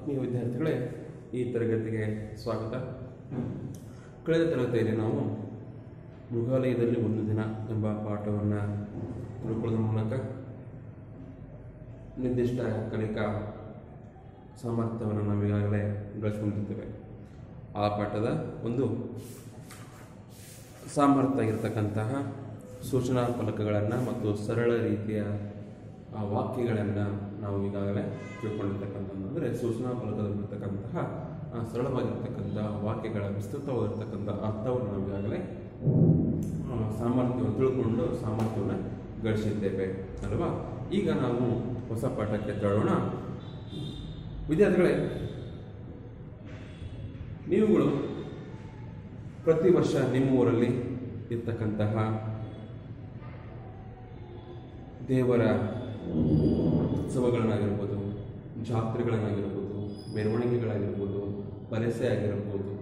ಆತ್ಮೀಯ ವಿದ್ಯಾರ್ಥಿಗಳೇ ಈ ತರಗತಿಗೆ ಸ್ವಾಗತ ಕಳೆದ ತರಗತಿಯಲ್ಲಿ ನಾವು ಮೃಗಾಲಯದಲ್ಲಿ ಒಂದು ದಿನ ಎಂಬ ಪಾಠವನ್ನು ತಿಳ್ಕೊಳ್ಳೋದ್ರ ಮೂಲಕ ನಿರ್ದಿಷ್ಟ ಕಲಿಕಾ ಸಾಮರ್ಥ್ಯವನ್ನು ನಾವು ಈಗಾಗಲೇ ಗಳಿಸ್ಕೊಂಡಿರ್ತೇವೆ ಆ ಪಾಠದ ಒಂದು ಸಾಮರ್ಥ್ಯ ಆಗಿರ್ತಕ್ಕಂತಹ ಸೂಚನಾ ಫಲಕಗಳನ್ನು ಮತ್ತು ಸರಳ ರೀತಿಯ ಆ, ವಾಕ್ಯಗಳನ್ನು ನಾವು ಈಗಾಗಲೇ ತಿಳ್ಕೊಂಡಿರ್ತಕ್ಕಂಥದ್ದು ಅಂದರೆ ಸೂಚನಾ ಫಲಕದಲ್ಲಿರ್ತಕ್ಕಂತಹ ಆ, ಸರಳವಾಗಿರ್ತಕ್ಕಂಥ ವಾಕ್ಯಗಳ ವಿಸ್ತೃತವಾಗಿರ್ತಕ್ಕಂಥ ಅರ್ಥವನ್ನು ನಾವು ಈಗಾಗಲೇ ಆ, ಸಾಮರ್ಥ್ಯವನ್ನು ತಿಳ್ಕೊಂಡು ಸಾಮರ್ಥ್ಯವನ್ನು ಗಳಿಸಿದ್ದೇವೆ ಅಲ್ವಾ ಈಗ ನಾವು ಹೊಸ ಪಾಠಕ್ಕೆ ತೆರಳೋಣ ವಿದ್ಯಾರ್ಥಿಗಳೇ ನೀವುಗಳು ಪ್ರತಿ ವರ್ಷ ನಿಮ್ಮ ಊರಲ್ಲಿ ಇರ್ತಕ್ಕಂತಹ ದೇವರ ಉತ್ಸವಗಳನ್ನಾಗಿರ್ಬೋದು ಜಾತ್ರೆಗಳನ್ನಾಗಿರ್ಬೋದು ಮೆರವಣಿಗೆಗಳಾಗಿರ್ಬೋದು ಬರೆಸೆ ಆಗಿರ್ಬೋದು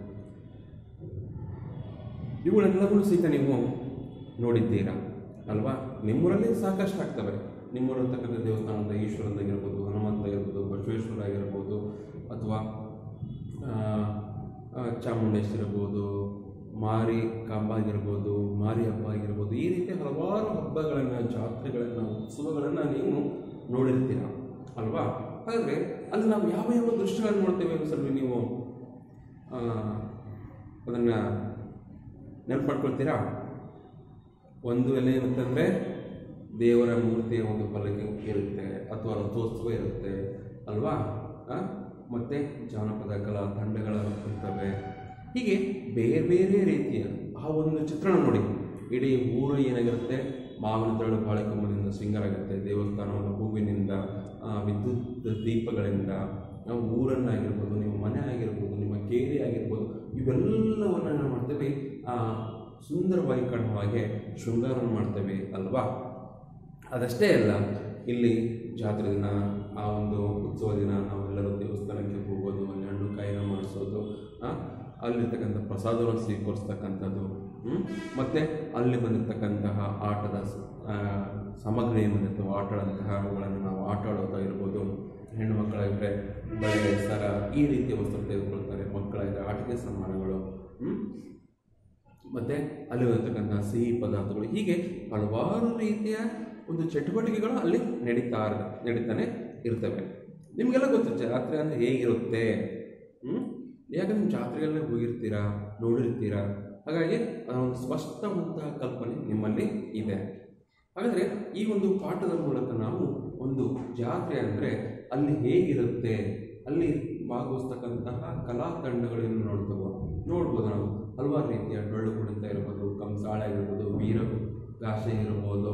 ಇವುಗಳೆಲ್ಲವನ್ನೂ ಸಹಿತ ನೀವು ನೋಡಿದ್ದೀರಾ ಅಲ್ವಾ ನಿಮ್ಮೂರಲ್ಲಿ ಸಾಕಷ್ಟು ಆಗ್ತವೆ ನಿಮ್ಮೂರಲ್ಲಿರ್ತಕ್ಕಂಥ ದೇವಸ್ಥಾನದ ಈಶ್ವರಂದಾಗಿರ್ಬೋದು ಹನುಮಂತ ಆಗಿರ್ಬೋದು ಬಸವೇಶ್ವರ ಆಗಿರ್ಬೋದು ಅಥವಾ ಆ, ಆ, ಚಾಮುಂಡೇಶ್ವರಿ ಇರ್ಬೋದು ಮಾರಿ ಕಾಂಬ ಆಗಿರ್ಬೋದು ಮಾರಿ ಹಬ್ಬ ಆಗಿರ್ಬೋದು ಈ ರೀತಿ ಹಲವಾರು ಹಬ್ಬಗಳನ್ನು ಜಾತ್ರೆಗಳನ್ನು ಉತ್ಸವಗಳನ್ನು ನೀವು ನೋಡಿರ್ತೀರ ಅಲ್ವಾ ಹಾಗಾದರೆ ಅಲ್ಲಿ ನಾವು ಯಾವ ಯಾವ ದೃಶ್ಯಗಳನ್ನು ನೋಡ್ತೇವೆ ಸ್ವಲ್ಪ ನೀವು ಅದನ್ನು ನೆನಪು ಮಾಡ್ಕೊಳ್ತೀರಾ ಒಂದು ಎಲ್ಲ ಏನಂತಂದರೆ ದೇವರ ಮೂರ್ತಿಯ ಒಂದು ಪಲ್ಲಕ್ಕಿ ಇರುತ್ತೆ ಅಥವಾ ರಥೋತ್ಸವ ಇರುತ್ತೆ ಅಲ್ವಾ ಆ? ಮತ್ತೆ ಜಾನಪದ ಕಲಾ ತಂಡಗಳು ಇರ್ತವೆ ಹೀಗೆ ಬೇರೆ ಬೇರೆ ರೀತಿಯ ಆ ಒಂದು ಚಿತ್ರಣ ನೋಡಿ ಇಡೀ ಊರು ಏನಾಗಿರುತ್ತೆ ಮಾವಿನ ತರಳು ಬಾಳೆಕಂಬದಿಂದ ಶೃಂಗಾರ ಆಗುತ್ತೆ ದೇವಸ್ಥಾನವನ್ನು ಹೂವಿನಿಂದ ಆ, ವಿದ್ಯುತ್ ದೀಪಗಳಿಂದ ನಾವು ಊರನ್ನಾಗಿರ್ಬೋದು ನಿಮ್ಮ ಮನೆ ಆಗಿರ್ಬೋದು ನಿಮ್ಮ ಕೇರಿ ಆಗಿರ್ಬೋದು ಇವೆಲ್ಲವನ್ನು ನಾವು ಮಾಡ್ತೇವೆ ಆ, ಸುಂದರವಾಗಿ ಕಾಣುವ ಹಾಗೆ ಶೃಂಗಾರವನ್ನು ಮಾಡ್ತೇವೆ ಅಲ್ವಾ ಅದಷ್ಟೇ ಅಲ್ಲ ಇಲ್ಲಿ ಜಾತ್ರೆ ದಿನ ಆ ಒಂದು ಉತ್ಸವ ದಿನ ನಾವೆಲ್ಲರೂ ದೇವಸ್ಥಾನಕ್ಕೆ ಹೋಗೋದು ಅಲ್ಲಿ ಹಣ್ಣು ಕಾಯಿನ ಮಾಡಿಸೋದು ಆ, ಅಲ್ಲಿರ್ತಕ್ಕಂಥ ಪ್ರಸಾದವನ್ನು ಸ್ವೀಕರಿಸ್ತಕ್ಕಂಥದ್ದು ಹ್ಮ್? ಮತ್ತೆ ಅಲ್ಲಿ ಬಂದಿರತಕ್ಕಂತಹ ಆಟದ ಸ- ಆ, ಸಾಮಗ್ರಿ ಏನು ಬಂದಿರ್ತವೆ ಆಟದಂತಹ ಅವುಗಳನ್ನು ನಾವು ಆಟ ಆಡೋದಾಗಿರ್ಬೋದು ಹೆಣ್ಣು ಮಕ್ಕಳಾಗಿದ್ದರೆ ಬಳೆ ಸರ ಈ ರೀತಿಯ ವಸ್ತು ತೆಗೆದುಕೊಳ್ತಾರೆ ಮಕ್ಕಳಾಗಿದ್ದರೆ ಆಟಿಕೆ ಸಾಮಾನುಗಳು ಹ್ಮ್? ಮತ್ತು ಅಲ್ಲಿ ಬರ್ತಕ್ಕಂಥ ಸಿಹಿ ಪದಾರ್ಥಗಳು ಹೀಗೆ ಹಲವಾರು ರೀತಿಯ ಒಂದು ಚಟುವಟಿಕೆಗಳು ಅಲ್ಲಿ ನಡೀತಾ ಇರ್- ನಡೀತಾನೆ ಇರ್ತವೆ ನಿಮಗೆಲ್ಲ ಗೊತ್ತು ಜಾತ್ರೆ ಅಂದರೆ ಹೇಗಿರುತ್ತೆ ಹ್ಞೂ ಯಾಕಂದ್ರೆ ನೀವು ಜಾತ್ರೆಗಳನ್ನ ಹೋಗಿರ್ತೀರಾ ನೋಡಿರ್ತೀರಾ ಹಾಗಾಗಿ ಆ ಒಂದು ಸ್ಪಷ್ಟವಾದಂತಹ ಕಲ್ಪನೆ ನಿಮ್ಮಲ್ಲಿ ಇದೆ ಹಾಗಾದರೆ ಈ ಒಂದು ಪಾಠದ ಮೂಲಕ ನಾವು ಒಂದು ಜಾತ್ರೆ ಅಂದರೆ ಅಲ್ಲಿ ಹೇಗಿರುತ್ತೆ ಅಲ್ಲಿ ಭಾಗವಹಿಸ್ತಕ್ಕಂತಹ ಕಲಾ ತಂಡಗಳನ್ನು ನೋಡ್ತೇವೆ ನೋಡ್ಬೋದು ನಾವು ಹಲವಾರು ರೀತಿಯ ಡೊಳ್ಳು ಕುಣಿತ ಇರ್ಬೋದು ಕಂಸಾಳೆ ಆಗಿರ್ಬೋದು ವೀರ ಗಾಸೆ ಇರ್ಬೋದು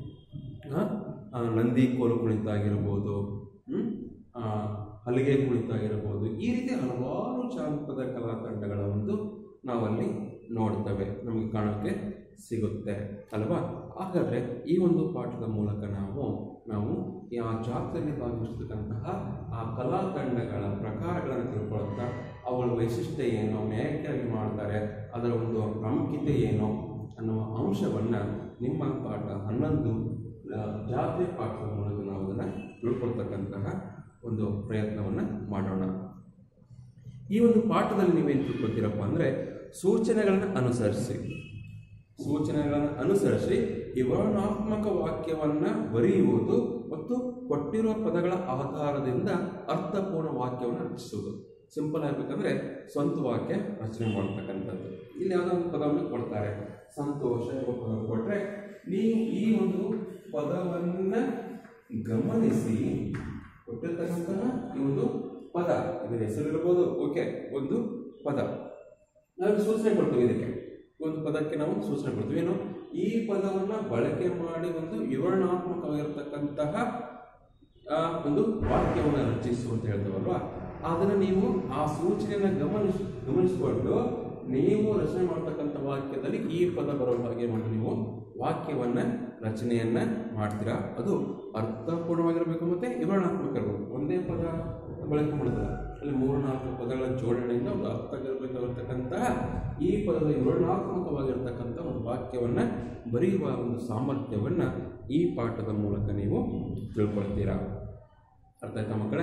ಆ, ಆ, ನಂದಿ ಕೋಲು ಕುಣಿತ ಆಗಿರ್ಬೋದು ಹ್ಮ್? ಆ, ಹಲಿಗೆ ಕುಣಿತ ಆಗಿರ್ಬೋದು ಈ ರೀತಿ ಹಲವಾರು ಜಾನಪದ ಕಲಾ ತಂಡಗಳ ಒಂದು ನಾವಲ್ಲಿ ನೋಡ್ತೇವೆ ನಮಗೆ ಕಾಣೋಕ್ಕೆ ಸಿಗುತ್ತೆ ಅಲ್ವಾ ಹಾಗಾದರೆ ಈ ಒಂದು ಪಾಠದ ಮೂಲಕ ನಾವು ನಾವು ಆ ಜಾತ್ರೆಯಲ್ಲಿ ಭಾಗವಹಿಸ್ತಕ್ಕಂತಹ ಆ ಕಲಾ ತಂಡಗಳ ಪ್ರಕಾರಗಳನ್ನು ತಿಳ್ಕೊಳ್ತಾ ಅವುಗಳ ವೈಶಿಷ್ಟ್ಯ ಏನು ಅವ್ನ ಯಾಕೆ ಮಾಡ್ತಾರೆ ಅದರ ಒಂದು ಪ್ರಾಮುಖ್ಯತೆ ಏನು ಅನ್ನುವ ಅಂಶವನ್ನು ನಿಮ್ಮ ಪಾಠ ಹನ್ನೊಂದು ಆ, ಜಾತ್ರೆ ಪಾಠದ ಮೂಲಕ ನಾವು ಅದನ್ನು ತಿಳ್ಕೊಳ್ತಕ್ಕಂತಹ ಒಂದು ಪ್ರಯತ್ನವನ್ನು ಮಾಡೋಣ ಈ ಒಂದು ಪಾಠದಲ್ಲಿ ನೀವೇನು ತಿಳ್ಕೊಳ್ತೀರಪ್ಪ ಅಂದರೆ ಸೂಚನೆಗಳನ್ನು ಅನುಸರಿಸಿ ಸೂಚನೆಗಳನ್ನು ಅನುಸರಿಸಿ ವಿವರಣಾತ್ಮಕ ವಾಕ್ಯವನ್ನು ಬರೆಯುವುದು ಮತ್ತು ಕೊಟ್ಟಿರುವ ಪದಗಳ ಆಧಾರದಿಂದ ಅರ್ಥಪೂರ್ಣ ವಾಕ್ಯವನ್ನು ರಚಿಸುವುದು ಸಿಂಪಲ್ ಆಗಬೇಕಂದ್ರೆ ಸ್ವಂತ ವಾಕ್ಯ ರಚನೆ ಮಾಡ್ತಕ್ಕಂಥದ್ದು ಇಲ್ಲಿ ಯಾವುದೋ ಒಂದು ಪದವನ್ನು ಕೊಡ್ತಾರೆ ಸಂತೋಷ ಎಂಬ ಪದ ಕೊಟ್ಟರೆ ನೀವು ಈ ಒಂದು ಪದವನ್ನು ಗಮನಿಸಿ ಕೊಟ್ಟಿರ್ತಕ್ಕಂತಹ ಈ ಒಂದು ಪದ ಇದರ ಹೆಸರಿರ್ಬೋದು ಓಕೆ ಒಂದು ಪದ ನಾವು ಸೂಚನೆ ಕೊಡ್ತೀವಿ ಇದಕ್ಕೆ ಒಂದು ಪದಕ್ಕೆ ನಾವು ಸೂಚನೆ ಕೊಡ್ತೀವಿ ಏನು ಈ ಪದವನ್ನು ಬಳಕೆ ಮಾಡಿ ಒಂದು ವಿವರಣಾತ್ಮಕವಾಗಿರ್ತಕ್ಕಂತಹ ಆ, ಒಂದು ವಾಕ್ಯವನ್ನು ರಚಿಸು ಅಂತ ಹೇಳ್ತೇವಲ್ವಾ ಅದನ್ನು ನೀವು ಆ ಸೂಚನೆಯನ್ನು ಗಮನಿಸ್ ಗಮನಿಸಿಕೊಂಡು ನೀವು ರಚನೆ ಮಾಡ್ತಕ್ಕಂಥ ವಾಕ್ಯದಲ್ಲಿ ಈ ಪದ ಬರೋ ಹಾಗೆ ಮಾಡಿ ನೀವು ವಾಕ್ಯವನ್ನು ರಚನೆಯನ್ನು ಮಾಡ್ತೀರಾ ಅದು ಅರ್ಥಪೂರ್ಣವಾಗಿರಬೇಕು ಮತ್ತು ವಿವರಣಾತ್ಮಕ ಇರಬೇಕು ಒಂದೇ ಪದ ಬಳಕೆ ಮಾಡೋದಿಲ್ಲ ಅಲ್ಲಿ ಮೂರು ನಾಲ್ಕು ಪದಗಳ ಜೋಡಣೆಯಿಂದ ಒಂದು ಅರ್ಥವಾಗಿರಬೇಕಾಗಿರ್ತಕ್ಕಂತಹ ಈ ಪದದ ವಿವರಣಾತ್ಮಕವಾಗಿರ್ತಕ್ಕಂಥ ಒಂದು ವಾಕ್ಯವನ್ನು ಬರೆಯುವ ಒಂದು ಸಾಮರ್ಥ್ಯವನ್ನು ಈ ಪಾಠದ ಮೂಲಕ ನೀವು ತಿಳ್ಕೊಳ್ತೀರಾ ಅರ್ಥ ಆಯ್ತಾ ಮಕ್ಕಳೇ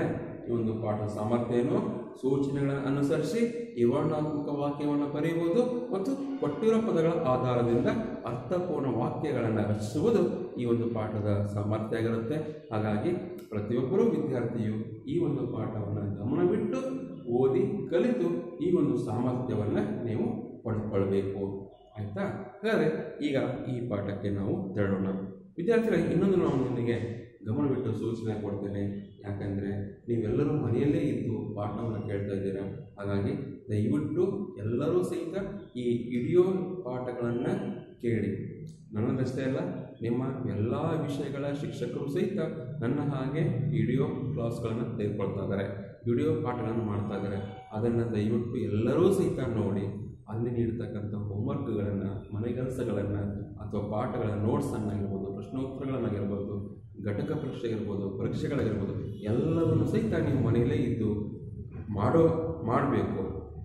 ಈ ಒಂದು ಪಾಠದ ಸಾಮರ್ಥ್ಯವನ್ನು ಸೂಚನೆಗಳನ್ನು ಅನುಸರಿಸಿ ಈ ವರ್ಣಾತ್ಮಕ ವಾಕ್ಯವನ್ನು ಬರೆಯುವುದು ಮತ್ತು ಕೊಟ್ಟಿರೋ ಪದಗಳ ಆಧಾರದಿಂದ ಅರ್ಥಪೂರ್ಣ ವಾಕ್ಯಗಳನ್ನು ರಚಿಸುವುದು ಈ ಒಂದು ಪಾಠದ ಸಾಮರ್ಥ್ಯ ಆಗಿರುತ್ತೆ ಹಾಗಾಗಿ ಪ್ರತಿಯೊಬ್ಬರೂ ವಿದ್ಯಾರ್ಥಿಯು ಈ ಒಂದು ಪಾಠವನ್ನು ಗಮನವಿಟ್ಟು ಓದಿ ಕಲಿತು ಈ ಒಂದು ಸಾಮರ್ಥ್ಯವನ್ನು ನೀವು ಪಡೆದುಕೊಳ್ಬೇಕು ಆಯಿತಾ ಹಾಗಾದರೆ ಈಗ ಈ ಪಾಠಕ್ಕೆ ನಾವು ತೆರಳೋಣ ವಿದ್ಯಾರ್ಥಿಗಳಿಗೆ ಇನ್ನೊಂದು ನಾವು ನಿಮಗೆ ಗಮನವಿಟ್ಟು ಸೂಚನೆ ಕೊಡ್ತೇನೆ ಯಾಕಂದರೆ ನೀವೆಲ್ಲರೂ ಮನೆಯಲ್ಲೇ ಇದ್ದು ಪಾಠವನ್ನು ಕೇಳ್ತಾ ಇದ್ದೀರಾ ಹಾಗಾಗಿ ದಯವಿಟ್ಟು ಎಲ್ಲರೂ ಸಹಿತ ಈ ವಿಡಿಯೋ ಪಾಠಗಳನ್ನು ಕೇಳಿ ನನ್ನದಷ್ಟೇ ಅಲ್ಲ ನಿಮ್ಮ ಎಲ್ಲ ವಿಷಯಗಳ ಶಿಕ್ಷಕರು ಸಹಿತ ನನ್ನ ಹಾಗೆ ವಿಡಿಯೋ ಕ್ಲಾಸ್ಗಳನ್ನು ತೆಗೆದುಕೊಳ್ತಾ ಇದ್ದಾರೆ ವಿಡಿಯೋ ಪಾಠಗಳನ್ನು ಮಾಡ್ತಾ ಇದ್ದಾರೆ ಅದನ್ನು ದಯವಿಟ್ಟು ಎಲ್ಲರೂ ಸಹಿತ ನೋಡಿ ಅಲ್ಲಿ ನೀಡ್ತಕ್ಕಂಥ ಹೋಮ್ವರ್ಕ್ಗಳನ್ನು ಮನೆಗೆಲಸಗಳನ್ನು ಅಥವಾ ಪಾಠಗಳ ನೋಟ್ಸನ್ನಾಗಿರ್ಬೋದು ಪ್ರಶ್ನೋತ್ತರಗಳನ್ನಾಗಿರ್ಬೋದು ಘಟಕ ಪರೀಕ್ಷೆ ಇರ್ಬೋದು ಪರೀಕ್ಷೆಗಳಾಗಿರ್ಬೋದು ಎಲ್ಲವನ್ನು ಸಹಿತ ನೀವು ಮನೆಯಲ್ಲೇ ಇದ್ದು ಮಾಡೋ ಮಾಡಬೇಕು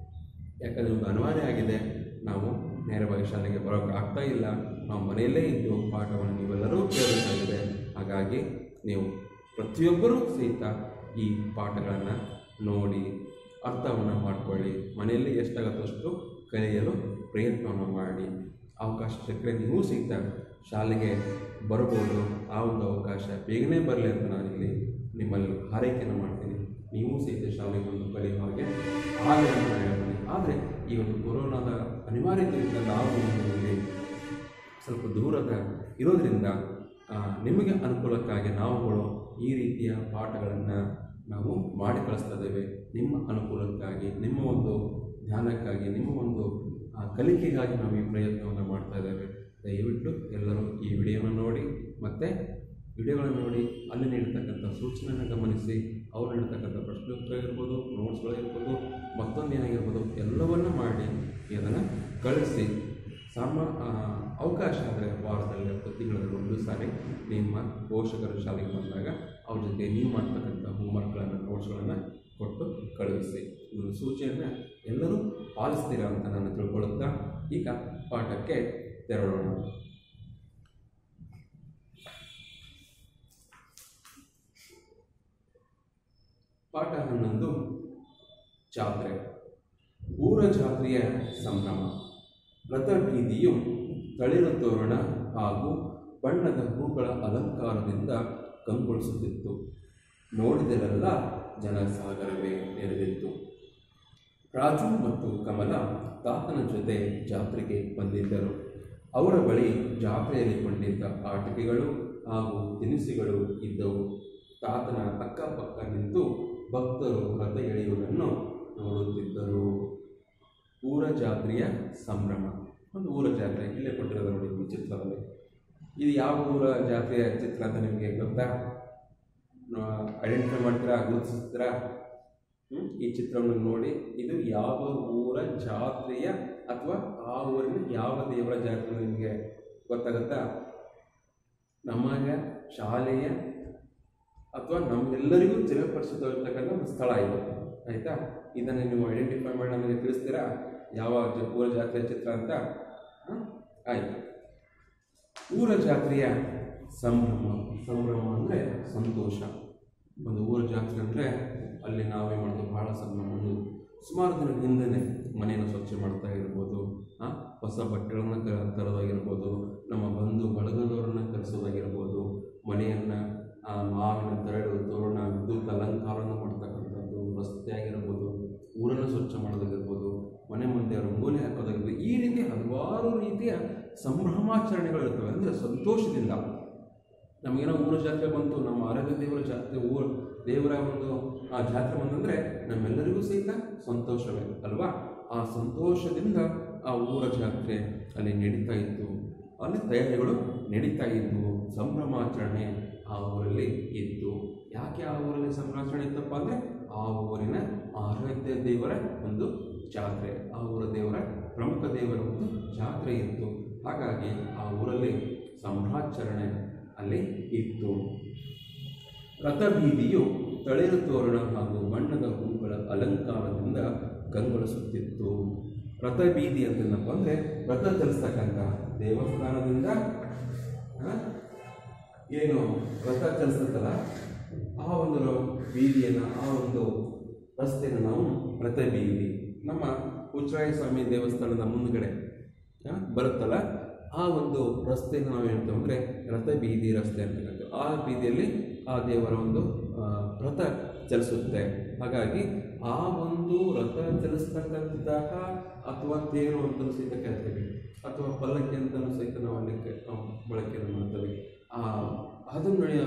ಯಾಕಂದರೆ ಒಂದು ಅನಿವಾರ್ಯ ಆಗಿದೆ ನಾವು ನೇರವಾಗಿ ಶಾಲೆಗೆ ಬರೋಕ್ಕೆ ಆಗ್ತಾ ಇಲ್ಲ ನಾವು ಮನೆಯಲ್ಲೇ ಇದ್ದು ಪಾಠವನ್ನು ನೀವೆಲ್ಲರೂ ಕೇಳಬೇಕಾಗಿದೆ ಹಾಗಾಗಿ ನೀವು ಪ್ರತಿಯೊಬ್ಬರೂ ಸಹಿತ ಈ ಪಾಠಗಳನ್ನು ನೋಡಿ ಅರ್ಥವನ್ನು ಮಾಡಿಕೊಳ್ಳಿ ಮನೆಯಲ್ಲಿ ಎಷ್ಟಾಗುತ್ತಷ್ಟು ಕಲಿಯಲು ಪ್ರಯತ್ನವನ್ನು ಮಾಡಿ ಅವಕಾಶ ಸಿಕ್ಕರೆ ನೀವು ಸಹಿತ ಶಾಲೆಗೆ ಬರ್ಬೋದು ಆ ಒಂದು ಅವಕಾಶ ಬೇಗನೆ ಬರಲಿ ಅಂತ ನಾನಿಲ್ಲಿ ನಿಮ್ಮಲ್ಲಿ ಹಾರೈಕೆಯನ್ನು ಮಾಡ್ತೀನಿ ನೀವು ಸಹಿತ ಶಾಲೆಗೆ ಬಂದು ಕಲಿಯುವ ಹಾಗೆ ಆಗಲಿ ಅಂತ ನಾನು ಹೇಳ್ತೀನಿ ಆದರೆ ಈ ಒಂದು ಕೊರೋನಾದ ಅನಿವಾರ್ಯತೆಯಿಂದ ನಾವು ಇಲ್ಲಿ ಸ್ವಲ್ಪ ದೂರದ ಇರೋದರಿಂದ ಆ, ನಿಮಗೆ ಅನುಕೂಲಕ್ಕಾಗಿ ನಾವುಗಳು ಈ ರೀತಿಯ ಪಾಠಗಳನ್ನು ನಾವು ಮಾಡಿ ಕಳಿಸ್ತಾ ಇದ್ದೇವೆ ನಿಮ್ಮ ಅನುಕೂಲಕ್ಕಾಗಿ ನಿಮ್ಮ ಒಂದು ಧ್ಯಾನಕ್ಕಾಗಿ ನಿಮ್ಮ ಒಂದು ಆ, ಕಲಿಕೆಗಾಗಿ ನಾವು ಈ ಪ್ರಯತ್ನವನ್ನು ಮಾಡ್ತಾ ಇದ್ದೇವೆ ದಯವಿಟ್ಟು ಎಲ್ಲರೂ ಈ ವಿಡಿಯೋನ ನೋಡಿ ಮತ್ತು ವಿಡಿಯೋಗಳನ್ನು ನೋಡಿ ಅಲ್ಲಿ ನೀಡ್ತಕ್ಕಂಥ ಸೂಚನೆಯನ್ನು ಗಮನಿಸಿ ಅವ್ರು ನೀಡ್ತಕ್ಕಂಥ ಪ್ರಶ್ನೋತ್ತರ ಇರ್ಬೋದು ನೋಟ್ಸ್ಗಳಿರ್ಬೋದು ಮತ್ತೊಂದು ಏನಾಗಿರ್ಬೋದು ಎಲ್ಲವನ್ನು ಮಾಡಿ ಅದನ್ನು ಕಳಿಸಿ ಸಾಮ ಆ, ಅವಕಾಶ ಆದರೆ ವಾರದಲ್ಲಿ ಅಥವಾ ತಿಂಗಳಲ್ಲಿ ಒಂದು ಸಾರಿ ನಿಮ್ಮ ಪೋಷಕರು ಶಾಲೆಗೆ ಬಂದಾಗ ಅವ್ರ ಜೊತೆ ನೀವು ಮಾಡ್ತಕ್ಕಂಥ ಹೋಮ್ವರ್ಕ್ಗಳನ್ನು ನೋಟ್ಸ್ಗಳನ್ನು ಕೊಟ್ಟು ಕಳುಹಿಸಿ ಈ ಒಂದು ಸೂಚನೆಯನ್ನು ಎಲ್ಲರೂ ಪಾಲಿಸ್ತೀರಾ ಅಂತ ನಾನು ತಿಳ್ಕೊಳ್ಳುತ್ತಾ ಈಗ ಪಾಠಕ್ಕೆ ತೆರಳೋಣ ಪಾಠ ಹನ್ನೊಂದು ಜಾತ್ರೆ ಊರ ಜಾತ್ರೆಯ ಸಂಭ್ರಮ ರಥಬೀದಿಯು ತಳಿರು ತೋರಣ ಹಾಗೂ ಬಣ್ಣದ ಹೂಗಳ ಅಲಂಕಾರದಿಂದ ಕಂಗೊಳಿಸುತ್ತಿತ್ತು ನೋಡಿದರೆಲ್ಲ ಜನಸಾಗರವೇ ನೆರೆದಿತ್ತು ರಾಜು ಮತ್ತು ಕಮಲ ತಾತನ ಜೊತೆ ಜಾತ್ರೆಗೆ ಬಂದಿದ್ದರು ಅವರ ಬಳಿ ಜಾತ್ರೆಯಲ್ಲಿ ಕೊಂಡಿದ್ದ ಆಟಿಕೆಗಳು ಹಾಗೂ ತಿನಿಸುಗಳು ಇದ್ದವು ತಾತನ ಅಕ್ಕಪಕ್ಕ ನಿಂತು ಭಕ್ತರು ರಥ ಎಳೆಯುವುದನ್ನು ನೋಡುತ್ತಿದ್ದರು ಊರ ಜಾತ್ರೆಯ ಸಂಭ್ರಮ ಒಂದು ಊರ ಜಾತ್ರೆ ಇಲ್ಲೇ ಕೊಟ್ಟಿರೋದು ನೋಡಿ ಈ ಚಿತ್ರದಲ್ಲಿ ಇದು ಯಾವ ಊರ ಜಾತ್ರೆಯ ಚಿತ್ರ ಅಂತ ನಿಮಗೆ ಗೊತ್ತಾ ಐಡೆಂಟಿಫೈ ಮಾಡ್ತೀರಾ ಗುರುತಿಸ್ತೀರಾ ಹ್ಮ್? ಈ ಚಿತ್ರವನ್ನು ನೋಡಿ ಇದು ಯಾವ ಊರ ಜಾತ್ರೆಯ ಅಥವಾ ಆ ಊರಿನ ಯಾವ ದೇವರ ಜಾತ್ರೆ ನಿಮಗೆ ಗೊತ್ತಾಗುತ್ತಾ ನಮಗೆ ಶಾಲೆಯ ಅಥವಾ ನಮ್ಮೆಲ್ಲರಿಗೂ ಚಿರಪರಿಚಿತವಾಗಿರ್ತಕ್ಕಂಥ ಒಂದು ಸ್ಥಳ ಇದು ಆಯಿತಾ ಇದನ್ನು ನೀವು ಐಡೆಂಟಿಫೈ ಮಾಡಿ ನಮಗೆ ತಿಳಿಸ್ತೀರಾ ಯಾವ ಜ- ಊರ ಜಾತ್ರೆಯ ಚಿತ್ರ ಅಂತ ಹಾಂ ಆಯಿತು ಊರ ಜಾತ್ರೆಯ ಸಂಭ್ರಮ ಸಂಭ್ರಮ ಅಂದರೆ ಸಂತೋಷ ಒಂದು ಊರ ಜಾತ್ರೆ ಅಂದರೆ ಅಲ್ಲಿ ನಾವೇ ಮಾಡೋದು ಭಾಳ ಸಂಭ್ರಮ ಒಂದು ಸುಮಾರು ದಿನದ ಹಿಂದೆನೇ ಮನೆಯನ್ನು ಸ್ವಚ್ಛ ಮಾಡ್ತಾ ಇರ್ಬೋದು ಆ, ಹೊಸ ಬಟ್ಟೆಗಳನ್ನ ಕ ತರೋದಾಗಿರ್ಬೋದು ನಮ್ಮ ಬಂಧು ಬಳಗದವರನ್ನ ಕರೆಸೋದಾಗಿರ್ಬೋದು ಮನೆಯನ್ನು ಮಾವಿನ ತೆರಳು ತೋರಣ ವಿದ್ಯುತ್ ಅಲಂಕಾರವನ್ನು ಮಾಡ್ತಕ್ಕಂಥದ್ದು ರಸ್ತೆ ಆಗಿರ್ಬೋದು ಊರನ್ನು ಸ್ವಚ್ಛ ಮಾಡೋದಾಗಿರ್ಬೋದು ಮನೆ ಮುಂದೆ ರಂಗೋಲಿ ಹಾಕೋದಾಗಿರ್ಬೋದು ಈ ರೀತಿ ಹಲವಾರು ರೀತಿಯ ಸಂಭ್ರಮಾಚರಣೆಗಳು ಇರ್ತವೆ ಅಂದರೆ ಸಂತೋಷದಿಂದ ನಮಗೇನೋ ಊರ ಜಾತ್ರೆ ಬಂತು ನಮ್ಮ ಆರಾಧ್ಯ ದೇವರ ಜಾತ್ರೆ ಊರ ದೇವರ ಒಂದು ಆ ಜಾತ್ರೆ ಬಂದಂದರೆ ನಮ್ಮೆಲ್ಲರಿಗೂ ಸಹಿತ ಸಂತೋಷವೇ ಅಲ್ವಾ ಆ ಸಂತೋಷದಿಂದ ಆ ಊರ ಜಾತ್ರೆ ಅಲ್ಲಿ ನಡೀತಾ ಇತ್ತು ಅಲ್ಲಿ ತಯಾರಿಗಳು ನಡೀತಾ ಇದ್ವು ಸಂಭ್ರಮಾಚರಣೆ ಆ ಊರಲ್ಲಿ ಇತ್ತು ಯಾಕೆ ಆ ಊರಲ್ಲಿ ಸಂಭ್ರಮಾಚರಣೆ ಇತ್ತಪ್ಪ ಅಂದರೆ ಆ ಊರಿನ ಆರಾಧ್ಯ ದೇವರ ಒಂದು ಜಾತ್ರೆ ಆ ಊರ ದೇವರ ಪ್ರಮುಖ ದೇವರ ಒಂದು ಜಾತ್ರೆ ಇತ್ತು ಹಾಗಾಗಿ ಆ ಊರಲ್ಲಿ ಸಂಭ್ರಾಚರಣೆ ಅಲ್ಲಿ ಇತ್ತು ರಥಬೀದಿಯು ತಳಿರು ತೋರಣ ಹಾಗೂ ಬಣ್ಣದ ಹೂಗಳ ಅಲಂಕಾರದಿಂದ ಕಂಗೊಳಿಸುತ್ತಿತ್ತು ರಥಬೀದಿ ಅಂತಂದಪ್ಪ ಅಂದರೆ ರಥ ಚಲಿಸ್ತಕ್ಕಂಥ ದೇವಸ್ಥಾನದಿಂದ ಆ, ಏನು ರಥ ಚಲಿಸ್ತಲ್ಲ ಆ ಒಂದು ಬೀದಿಯನ್ನು ಆ ಒಂದು ರಸ್ತೆಯನ್ನು ನಾವು ರಥ ಬೀದಿ ನಮ್ಮ ಉಚ್ಚರಾಯ ಸ್ವಾಮಿ ದೇವಸ್ಥಾನದ ಮುಂದ್ಗಡೆ ಆ, ಬರುತ್ತಲ್ಲ ಆ ಒಂದು ರಸ್ತೆಯನ್ನು ನಾವು ಹೇಳ್ತೇವೆ ಅಂದರೆ ರಥ ಬೀದಿ ರಸ್ತೆ ಅಂತಕ್ಕಂಥ ಆ ಬೀದಿಯಲ್ಲಿ ಆ ದೇವರ ಒಂದು ಆ, ರಥ ಚಲಿಸುತ್ತೆ ಹಾಗಾಗಿ ಆ ಒಂದು ರಥ ಚಲಿಸ್ತಕ್ಕಂತಹ ಅಥವಾ ತೇರು ಅಂತಲೂ ಸಹಿತ ಕರಿತೀವಿ ಅಥವಾ ಪಲ್ಲಕ್ಕಿ ಅಂತಲೂ ಸಹಿತ ನಾವು ಅಲ್ಲಿ ಕೆ- ನಾವು ಬಳಕೆಯನ್ನು ಮಾಡ್ತೇವೆ ಆ ಅದು ನಡೆಯ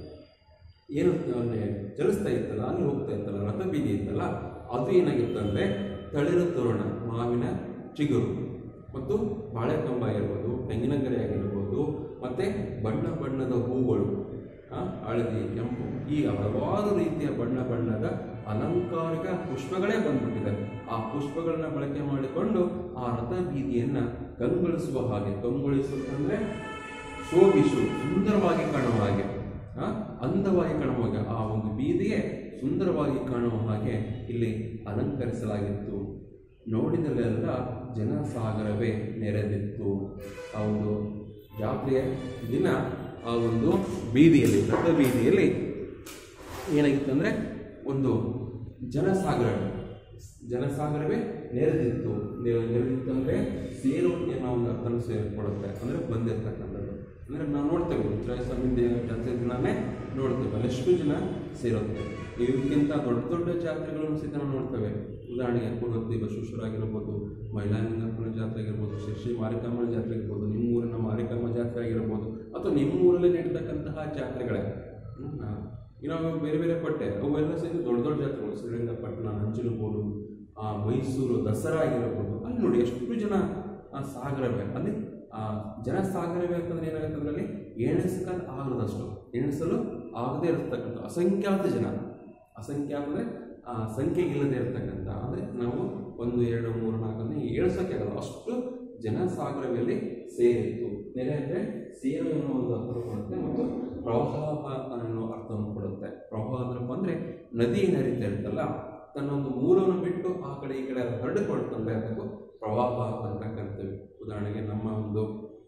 ಏನು ಅಲ್ಲಿ ಚಲಿಸ್ತಾ ಇತ್ತಲ್ಲ ಅಲ್ಲಿ ಹೋಗ್ತಾ ಇತ್ತಲ್ಲ ರಥ ಬೀದಿ ಇತ್ತಲ್ಲ ಅದು ಏನಾಗಿತ್ತು ಅಂದರೆ ತಳಿರು ತೋರಣ ಮಾವಿನ ಚಿಗುರು ಮತ್ತು ಬಾಳೆಕಂಬ ಇರ್ಬೋದು ತೆಂಗಿನ ಗರಿ ಆಗಿರ್ಬೋದು ಮತ್ತು ಬಣ್ಣ ಬಣ್ಣದ ಹೂಗಳು ಆ, ಹಳದಿ ಕೆಂಪು ಈ ಹಲವಾರು ರೀತಿಯ ಬಣ್ಣ ಬಣ್ಣದ ಅಲಂಕಾರಿಕ ಪುಷ್ಪಗಳೇ ಬಂದ್ಬಿಟ್ಟಿದೆ ಆ ಪುಷ್ಪಗಳನ್ನ ಬಳಕೆ ಮಾಡಿಕೊಂಡು ಆ ರಥ ಬೀದಿಯನ್ನು ಕಂಗೊಳಿಸುವ ಹಾಗೆ ಕಂಗೊಳಿಸುತ್ತಂದ್ರೆ ಶೋಭಿಸು ಸುಂದರವಾಗಿ ಕಾಣುವ ಹಾಗೆ ಆ, ಅಂದವಾಗಿ ಕಾಣುವ ಹಾಗೆ ಆ ಒಂದು ಬೀದಿಗೆ ಸುಂದರವಾಗಿ ಕಾಣುವ ಹಾಗೆ ಇಲ್ಲಿ ಅಲಂಕರಿಸಲಾಗಿತ್ತು ನೋಡಿದಲ್ಲೆಲ್ಲ ಜನಸಾಗರವೇ ನೆರೆದಿತ್ತು ಆ ಒಂದು ಜಾತ್ರೆಯ ದಿನ ಆ ಒಂದು ಬೀದಿಯಲ್ಲಿ ರಥ ಬೀದಿಯಲ್ಲಿ ಏನಾಗಿತ್ತು ಅಂದರೆ ಒಂದು ಜನಸಾಗರವೇ ಜನಸಾಗರವೇ ನೆರೆದಿತ್ತು ನೆ- ನೆರೆದಿತ್ತು ಅಂದರೆ ಸೇರು ಅನ್ನೋ ಒಂದು ಅರ್ಥನ ಸೇರಿಕೊಡುತ್ತೆ ಅಂದರೆ ಬಂದಿರ್ತಕ್ಕಂಥದ್ದು ಅಂದರೆ ನಾವು ನೋಡ್ತೇವೆ ಉತ್ತರಾಯ ಸ್ವಾಮಿ ದೇವ ಜಾತ್ರೆ ದಿನನೇ ನೋಡ್ತೇವೆ ಅಲ್ಲೆಷ್ಟು ಜನ ಸೇರುತ್ತೆ ಇದಕ್ಕಿಂತ ದೊಡ್ಡ ದೊಡ್ಡ ಜಾತ್ರೆಗಳನ್ನು ಸಹಿತ ನಾವು ನೋಡ್ತೇವೆ ಉದಾಹರಣೆಗೆ ಪೂರ್ವತಿ ಬಸವೇಶ್ವರ ಆಗಿರ್ಬೋದು ಮೈಲಾಲಿಂಗಪ್ಪನ ಜಾತ್ರೆ ಆಗಿರ್ಬೋದು ಶ್ರೀ ಶ್ರೀ ಮಾರಿಕಮ್ಮನ ಜಾತ್ರೆ ಆಗಿರ್ಬೋದು ನಿಮ್ಮೂರಿನ ಮಾರಿಕಮ್ಮ ಜಾತ್ರೆ ಆಗಿರ್ಬೋದು ಅಥವಾ ನಿಮ್ಮೂರಲ್ಲೇ ನಡೀತಕ್ಕಂತಹ ಜಾತ್ರೆಗಳೇ ಹ್ಮ್, ಆ, ಇನ್ನು ಬೇರೆ ಬೇರೆ ಪಟ್ಟೆ ಅವೆಲ್ಲ ಸಹಿತ ದೊಡ್ಡ ದೊಡ್ಡ ಜಾತ್ರೆಗಳು ಶ್ರೀರಂಗಪಟ್ಟಣ ನಂಜನಗೂಡು ಆ, ಮೈಸೂರು ದಸರಾ ಆಗಿರ್ಬೋದು ಅಲ್ಲಿ ನೋಡಿ ಎಷ್ಟು ಜನ ಆ, ಸಾಗರವೇ ಅಲ್ಲಿ ಆ, ಜನ ಸಾಗರವೇ ಅಂತಂದ್ರೆ ಏನಾಗುತ್ತೆ ಅದರಲ್ಲಿ ಎಣಿಸಕ ಆಗದಷ್ಟು ಎಣಿಸಲು ಆಗದೇ ಇರತಕ್ಕಂಥ ಅಸಂಖ್ಯಾತ ಜನ ಅಸಂಖ್ಯಾತ ಅಂದರೆ ಸಂಖ್ಯೆ ಇಲ್ಲದೆ ಇರತಕ್ಕಂಥ ಅಂದರೆ ನಾವು ಒಂದು ಎರಡು ಮೂರು ನಾಲ್ಕು ಅಂದರೆ ಏಳ್ಸೋಕ್ಕೆ ಆಗಲ್ಲ ಅಷ್ಟು ಜನ ಸಾಗರದಲ್ಲಿ ಸೇರಿತ್ತು ನೆರೆ ಅಂದರೆ ಸೇರು ಅನ್ನೋ ಒಂದು ಅರ್ಥ ಕೊಡುತ್ತೆ ಮತ್ತು ಪ್ರವಾಹ ಅನ್ನೋ ಅರ್ಥವನ್ನು ಕೊಡುತ್ತೆ ಪ್ರವಾಹ ಅಂದ್ರಪ್ಪ ಅಂದರೆ ನದಿ ಏನು ಹರಿತಾ ಇರುತ್ತಲ್ಲ ತನ್ನ ಒಂದು ಮೂಲವನ್ನು ಬಿಟ್ಟು ಆ ಕಡೆ ಈ ಕಡೆ ಹರಡಿಕೊಳ್ತಂದ್ರೆ ಅದಕ್ಕೂ ಪ್ರವಾಹ ಅಂತ ಕರಿತೀವಿ ಉದಾಹರಣೆಗೆ ನಮ್ಮ ಒಂದು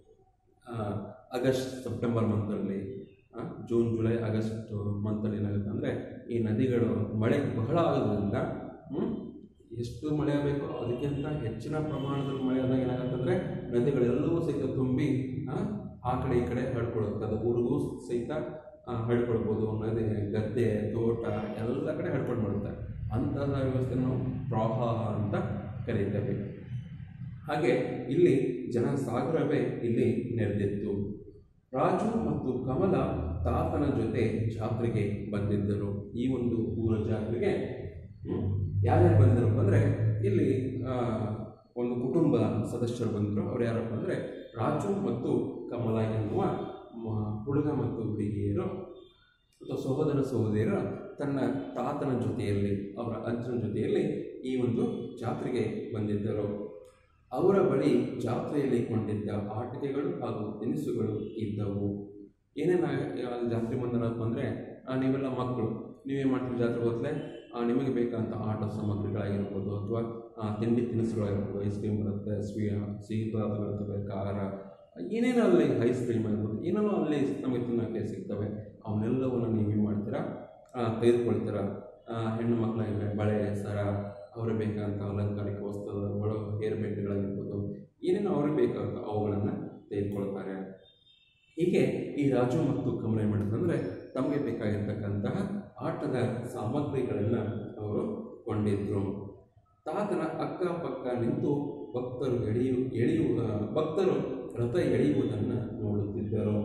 ಆ, ಆಗಸ್ಟ್ ಸೆಪ್ಟೆಂಬರ್ ಮಂತಲ್ಲಿ ಆ, ಜೂನ್ ಜುಲೈ ಆಗಸ್ಟ್ ಮಂತಲ್ಲಿ ಏನಾಗುತ್ತೆ ಅಂದರೆ ಈ ನದಿಗಳು ಮಳೆ ಬಹಳ ಆಗೋದ್ರಿಂದ ಹ್ಮ್, ಎಷ್ಟು ಮಳೆ ಆಗಬೇಕೋ ಅದಕ್ಕಿಂತ ಹೆಚ್ಚಿನ ಪ್ರಮಾಣದಲ್ಲಿ ಮಳೆ ಆದಾಗ ಏನಾಗುತ್ತೆ ಅಂದರೆ ನದಿಗಳೆಲ್ಲವೂ ಸಹಿತ ತುಂಬಿ ಆ, ಆ ಕಡೆ ಈ ಕಡೆ ಹರಡ್ಕೊಳ್ಳುತ್ತೆ ಅದು ಊರಿಗೂ ಸಹಿತ ಆ, ಹರಡ್ಕೊಳ್ಬೋದು ನದಿ ಗದ್ದೆ ತೋಟ ಎಲ್ಲ ಕಡೆ ಹರಡ್ಕೊಂಡು ಬರುತ್ತೆ ಅಂತಹ ವ್ಯವಸ್ಥೆ ನಾವು ಪ್ರವಾಹ ಅಂತ ಕರೀತೇವೆ ಹಾಗೆ ಇಲ್ಲಿ ಜನ ಸಾಗರವೇ ಇಲ್ಲಿ ನೆರೆದಿತ್ತು ರಾಜು ಮತ್ತು ಕಮಲ ತಾತನ ಜೊತೆ ಜಾತ್ರೆಗೆ ಬಂದಿದ್ದರು ಈ ಒಂದು ಊರ ಜಾತ್ರೆಗೆ ಹ್ಮ್, ಯಾರ್ಯಾರು ಬಂದಿರಪ್ಪ ಅಂದರೆ ಇಲ್ಲಿ ಆ, ಒಂದು ಕುಟುಂಬ ಸದಸ್ಯರು ಬಂದರು ಅವ್ರು ಯಾರಪ್ಪ ಅಂದರೆ ರಾಜು ಮತ್ತು ಕಮಲ ಎನ್ನುವ ಮ- ಹುಡುಗ ಮತ್ತು ಹುಡುಗಿಯರು ಅಥವಾ ಸಹೋದರ ಸಹೋದರಿಯರು ತನ್ನ ತಾತನ ಜೊತೆಯಲ್ಲಿ ಅವರ ಅಜ್ಜನ ಜೊತೆಯಲ್ಲಿ ಈ ಒಂದು ಜಾತ್ರೆಗೆ ಬಂದಿದ್ದರು ಅವರ ಬಳಿ ಜಾತ್ರೆಯಲ್ಲಿ ಕೊಂಡಿದ್ದ ಆಟಿಕೆಗಳು ಹಾಗೂ ತಿನಿಸುಗಳು ಇದ್ದವು ಏನೇನು ಅಲ್ಲಿ ಜಾತ್ರೆ ಬಂದರಪ್ಪ ಅಂದರೆ ನೀವೆಲ್ಲ ಮಕ್ಕಳು ನೀವೇನು ಮಾಡ್ತೀರಿ ಜಾತ್ರೆ ಹೋದ್ರೆ ನಿಮಗೆ ಬೇಕಂತ ಆಟ ಸಾಮಗ್ರಿಗಳಾಗಿರ್ಬೋದು ಅಥವಾ ಆ, ತಿಂಡಿ ತಿನಿಸುಗಳಾಗಿರ್ಬೋದು ಐಸ್ ಕ್ರೀಮ್ ಬರುತ್ತೆ ಸ್ವೀ ಸಿಹಿ ಪದಾರ್ಥಗಳಿರ್ತವೆ ಖಾರ ಏನೇನೋ ಅಲ್ಲಿ ಐಸ್ ಕ್ರೀಮ್ ಆಗಿರ್ಬೋದು ಏನೇನೋ ಅಲ್ಲಿ ನಮಗೆ ತಿನ್ನೋಕ್ಕೆ ಸಿಗ್ತವೆ ಅವನ್ನೆಲ್ಲವನ್ನು ನೀವು ಏನು ಮಾಡ್ತೀರಾ ಆ, ತೆಗೆದುಕೊಳ್ತೀರಾ ಆ, ಹೆಣ್ಣು ಮಕ್ಕಳಾಗಿದ್ರೆ ಬಳೆ ಸರ ಅವ್ರಿಗೆ ಬೇಕಾದಂಥ ಅಲಂಕಾರಿಕ ವಸ್ತುಗಳು ಹೇರ್ ಬ್ಯಾಂಡ್ಗಳಾಗಿರ್ಬೋದು ಏನೇನೋ ಅವ್ರಿಗೆ ಬೇಕಾದಂಥ ಅವುಗಳನ್ನು ತೆಗೆದುಕೊಳ್ತಾರೆ ಹೀಗೆ ಈ ರಾಜು ಮತ್ತು ಕಮಲ ಏನು ಮಾಡಿದ್ರು ಅಂದರೆ ತಮಗೆ ಬೇಕಾಗಿರ್ತಕ್ಕಂತಹ ಆಟದ ಸಾಮಗ್ರಿಗಳನ್ನು ಅವರು ಕೊಂಡಿದ್ರು ತಾತನ ಅಕ್ಕಪಕ್ಕ ನಿಂತು ಭಕ್ತರು ಎಳೆಯು ಎಳೆಯುವ ಭಕ್ತರು ರಥ ಎಳೆಯುವುದನ್ನು ನೋಡುತ್ತಿದ್ದರು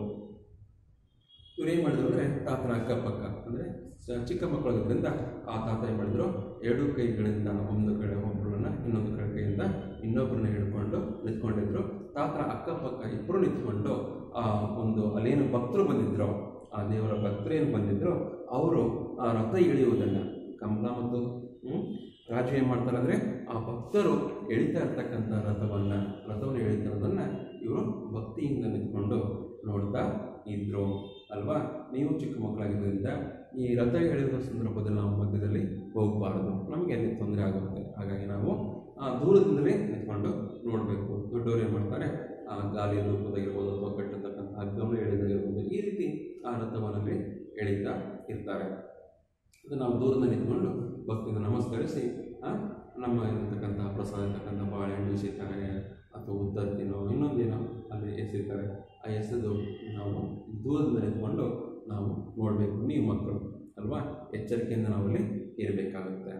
ಇವ್ರು ಏನು ಮಾಡಿದ್ರು ಅಂದರೆ ತಾತನ ಅಕ್ಕಪಕ್ಕ ಅಂದರೆ ಚಿಕ್ಕ ಮಕ್ಕಳಾಗಿದ್ದರಿಂದ ಆ ತಾತ ಏನು ಮಾಡಿದ್ರು ಎರಡು ಕೈಗಳಿಂದ ಒಂದು ಕಡೆ ಒಬ್ಬರನ್ನ ಇನ್ನೊಂದು ಕಡೆ ಕೈಯಿಂದ ಇನ್ನೊಬ್ಬರನ್ನ ಹಿಡ್ಕೊಂಡು ನಿಂತ್ಕೊಂಡಿದ್ರು ತಾತನ ಅಕ್ಕಪಕ್ಕ ಇಬ್ಬರು ನಿಂತ್ಕೊಂಡು ಆ ಒಂದು ಅಲ್ಲೇನು ಭಕ್ತರು ಬಂದಿದ್ರು ಆ ದೇವರ ಭಕ್ತರು ಏನು ಬಂದಿದ್ರು ಅವರು ಆ ರಥ ಎಳೆಯುವುದನ್ನು ಕಮಲ ಮತ್ತು ಹ್ಮ್, ರಾಜು ಏನು ಮಾಡ್ತಾರೆ ಅಂದರೆ ಆ ಭಕ್ತರು ಎಳಿತಾ ಇರ್ತಕ್ಕಂಥ ರಥವನ್ನು ರಥವನ್ನು ಎಳಿತಿರೋದನ್ನು ಇವರು ಭಕ್ತಿಯಿಂದ ನಿಂತ್ಕೊಂಡು ನೋಡ್ತಾ ಇದ್ರು ಅಲ್ವಾ ನೀವು ಚಿಕ್ಕ ಮಕ್ಕಳಾಗಿದ್ದರಿಂದ ಈ ರಥ ಎಳೆಯುವ ಸಂದರ್ಭದಲ್ಲಿ ನಾವು ಮಧ್ಯದಲ್ಲಿ ಹೋಗಬಾರದು ನಮಗೆ ಅಲ್ಲಿ ತೊಂದರೆ ಆಗುತ್ತೆ ಹಾಗಾಗಿ ನಾವು ಆ ದೂರದಿಂದಲೇ ನಿಂತ್ಕೊಂಡು ನೋಡಬೇಕು ದೊಡ್ಡವರು ಏನು ಮಾಡ್ತಾರೆ ಆ ಗಾಲಿ ರೂಪದಾಗಿರ್ಬೋದು ಅಥವಾ ಕಟ್ಟತಕ್ಕಂಥ ಹಗ್ಗವನ್ನು ಎಳೆದಾಗಿರ್ಬೋದು ಈ ರೀತಿ ಆ ರಥವನ್ನಲ್ಲಿ ಎಳೀತಾ ಇರ್ತಾರೆ ಅದು ನಾವು ದೂರದಿಂದ ನಿಂತ್ಕೊಂಡು ಭಕ್ತಿಯಿಂದ ನಮಸ್ಕರಿಸಿ ಆ, ನಮ್ಮ ಇರತಕ್ಕಂಥ ಪ್ರಸಾದ ಇರ್ತಕ್ಕಂಥ ಬಾಳೆಹಣ್ಣು ಎಸಿತಾರೆ ಅಥವಾ ಉದ್ದತ್ತಿನೋ ಇನ್ನೊಂದೇನೋ ಅಲ್ಲಿ ಎಸಿತಾರೆ ಆ ಎಸೆದು ನಾವು ದೂರದಿಂದ ನಿಂತ್ಕೊಂಡು ನಾವು ನೋಡಬೇಕು ನೀವು ಮಕ್ಕಳು ಅಲ್ವಾ ಎಚ್ಚರಿಕೆಯಿಂದ ನಾವಲ್ಲಿ ಇರಬೇಕಾಗುತ್ತೆ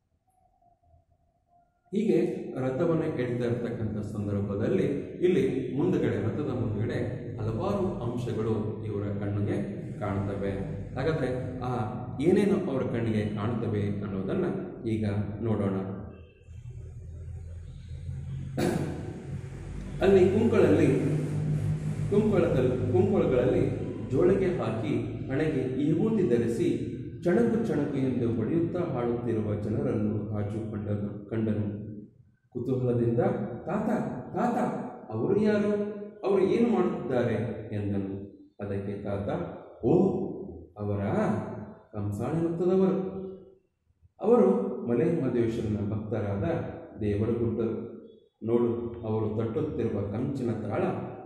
ಹೀಗೆ ರಥವನ್ನು ಎಳಿತಾ ಇರ್ತಕ್ಕಂಥ ಸಂದರ್ಭದಲ್ಲಿ ಇಲ್ಲಿ ಮುಂದುಗಡೆ ರಥದ ಮುಂದುಗಡೆ ಹಲವಾರು ಅಂಶಗಳು ಇವರ ಕಣ್ಣಿಗೆ ಕಾಣ್ತವೆ ಹಾಗಾದ್ರೆ ಆ ಏನೇನು ಅವರ ಕಣ್ಣಿಗೆ ಕಾಣ್ತವೆ ಅನ್ನೋದನ್ನ ಈಗ ನೋಡೋಣ ಅಲ್ಲಿ ಕುಂಕಳಲ್ಲಿ ಕುಂಕಳದಲ್ಲಿ ಕುಂಕಳಗಳಲ್ಲಿ ಜೋಳಿಗೆ ಹಾಕಿ ಹಣೆಗೆ ವಿಭೂತಿ ಧರಿಸಿ ಚಣಕು ಚಣಕು ಎಂದು ಹೊಡೆಯುತ್ತಾ ಹಾಡುತ್ತಿರುವ ಜನರನ್ನು ರಾಜು ಕಂಡನು ಕಂಡನು ಕುತೂಹಲದಿಂದ ತಾತ ತಾತ ಅವರು ಯಾರು ಅವರು ಏನು ಮಾಡುತ್ತಿದ್ದಾರೆ ಎಂದನು ಅದಕ್ಕೆ ತಾತ ಓ ಅವರ ಕಂಸಾಳೆ ವೃತ್ತದವರು ಅವರು ಮಲೆ ಮಹದೇಶ್ವರನ ಭಕ್ತರಾದ ದೇವರ ಗುಡ್ಡರು ನೋಡು ಅವರು ತಟ್ಟುತ್ತಿರುವ ಕಂಚಿನ ತಾಳ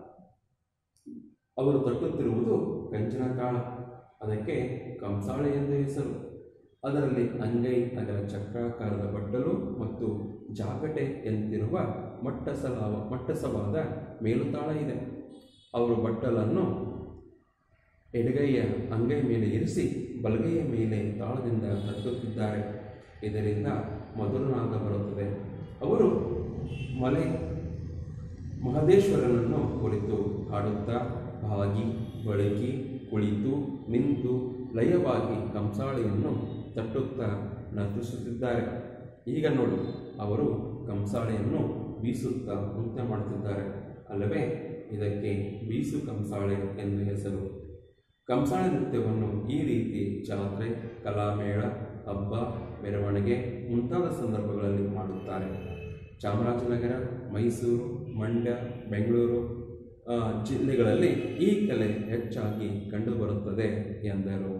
ಅವರು ತಟ್ಟುತ್ತಿರುವುದು ಕಂಚಿನ ತಾಳ ಅದಕ್ಕೆ ಕಂಸಾಳೆ ಎಂದು ಹೆಸರು ಅದರಲ್ಲಿ ಅಂಗೈ ಅಗಲ ಚಕ್ರಾಕಾರದ ಬಟ್ಟಲು ಮತ್ತು ಜಾಗಟೆ ಎಂತಿರುವ ಮಟ್ಟಸಲಾವ ಮಟ್ಟಸವಾದ ಮೇಲುತಾಳ ಇದೆ ಅವರು ಬಟ್ಟಲನ್ನು ಎಡಗೈಯ ಅಂಗೈ ಮೇಲೆ ಇರಿಸಿ ಬಲಗೈಯ ಮೇಲೆ ತಾಳದಿಂದ ತಟ್ಟುತ್ತಿದ್ದಾರೆ ಇದರಿಂದ ಮಧುರನಾದ ಬರುತ್ತದೆ ಅವರು ಮಲೆ ಮಹದೇಶ್ವರನನ್ನು ಕುರಿತು ಹಾಡುತ್ತಾ ಬಾಗಿ ಬಳಕಿ ಕುಳಿತು ನಿಂತು ಲಯವಾಗಿ ಕಂಸಾಳೆಯನ್ನು ತಟ್ಟುತ್ತಾ ನರ್ತಿಸುತ್ತಿದ್ದಾರೆ ಈಗ ನೋಡು ಅವರು ಕಂಸಾಳೆಯನ್ನು ಬೀಸುತ್ತಾ ನೃತ್ಯ ಮಾಡುತ್ತಿದ್ದಾರೆ ಅಲ್ಲವೇ ಇದಕ್ಕೆ ಬೀಸು ಕಂಸಾಳೆ ಎಂದು ಹೆಸರು ಕಂಸಾಳೆ ನೃತ್ಯವನ್ನು ಈ ರೀತಿ ಜಾತ್ರೆ ಕಲಾಮೇಳ ಹಬ್ಬ ಮೆರವಣಿಗೆ ಮುಂತಾದ ಸಂದರ್ಭಗಳಲ್ಲಿ ಮಾಡುತ್ತಾರೆ ಚಾಮರಾಜನಗರ ಮೈಸೂರು ಮಂಡ್ಯ ಬೆಂಗಳೂರು ಆ, ಜಿಲ್ಲೆಗಳಲ್ಲಿ ಈ ಕಲೆ ಹೆಚ್ಚಾಗಿ ಕಂಡುಬರುತ್ತದೆ ಎಂದರು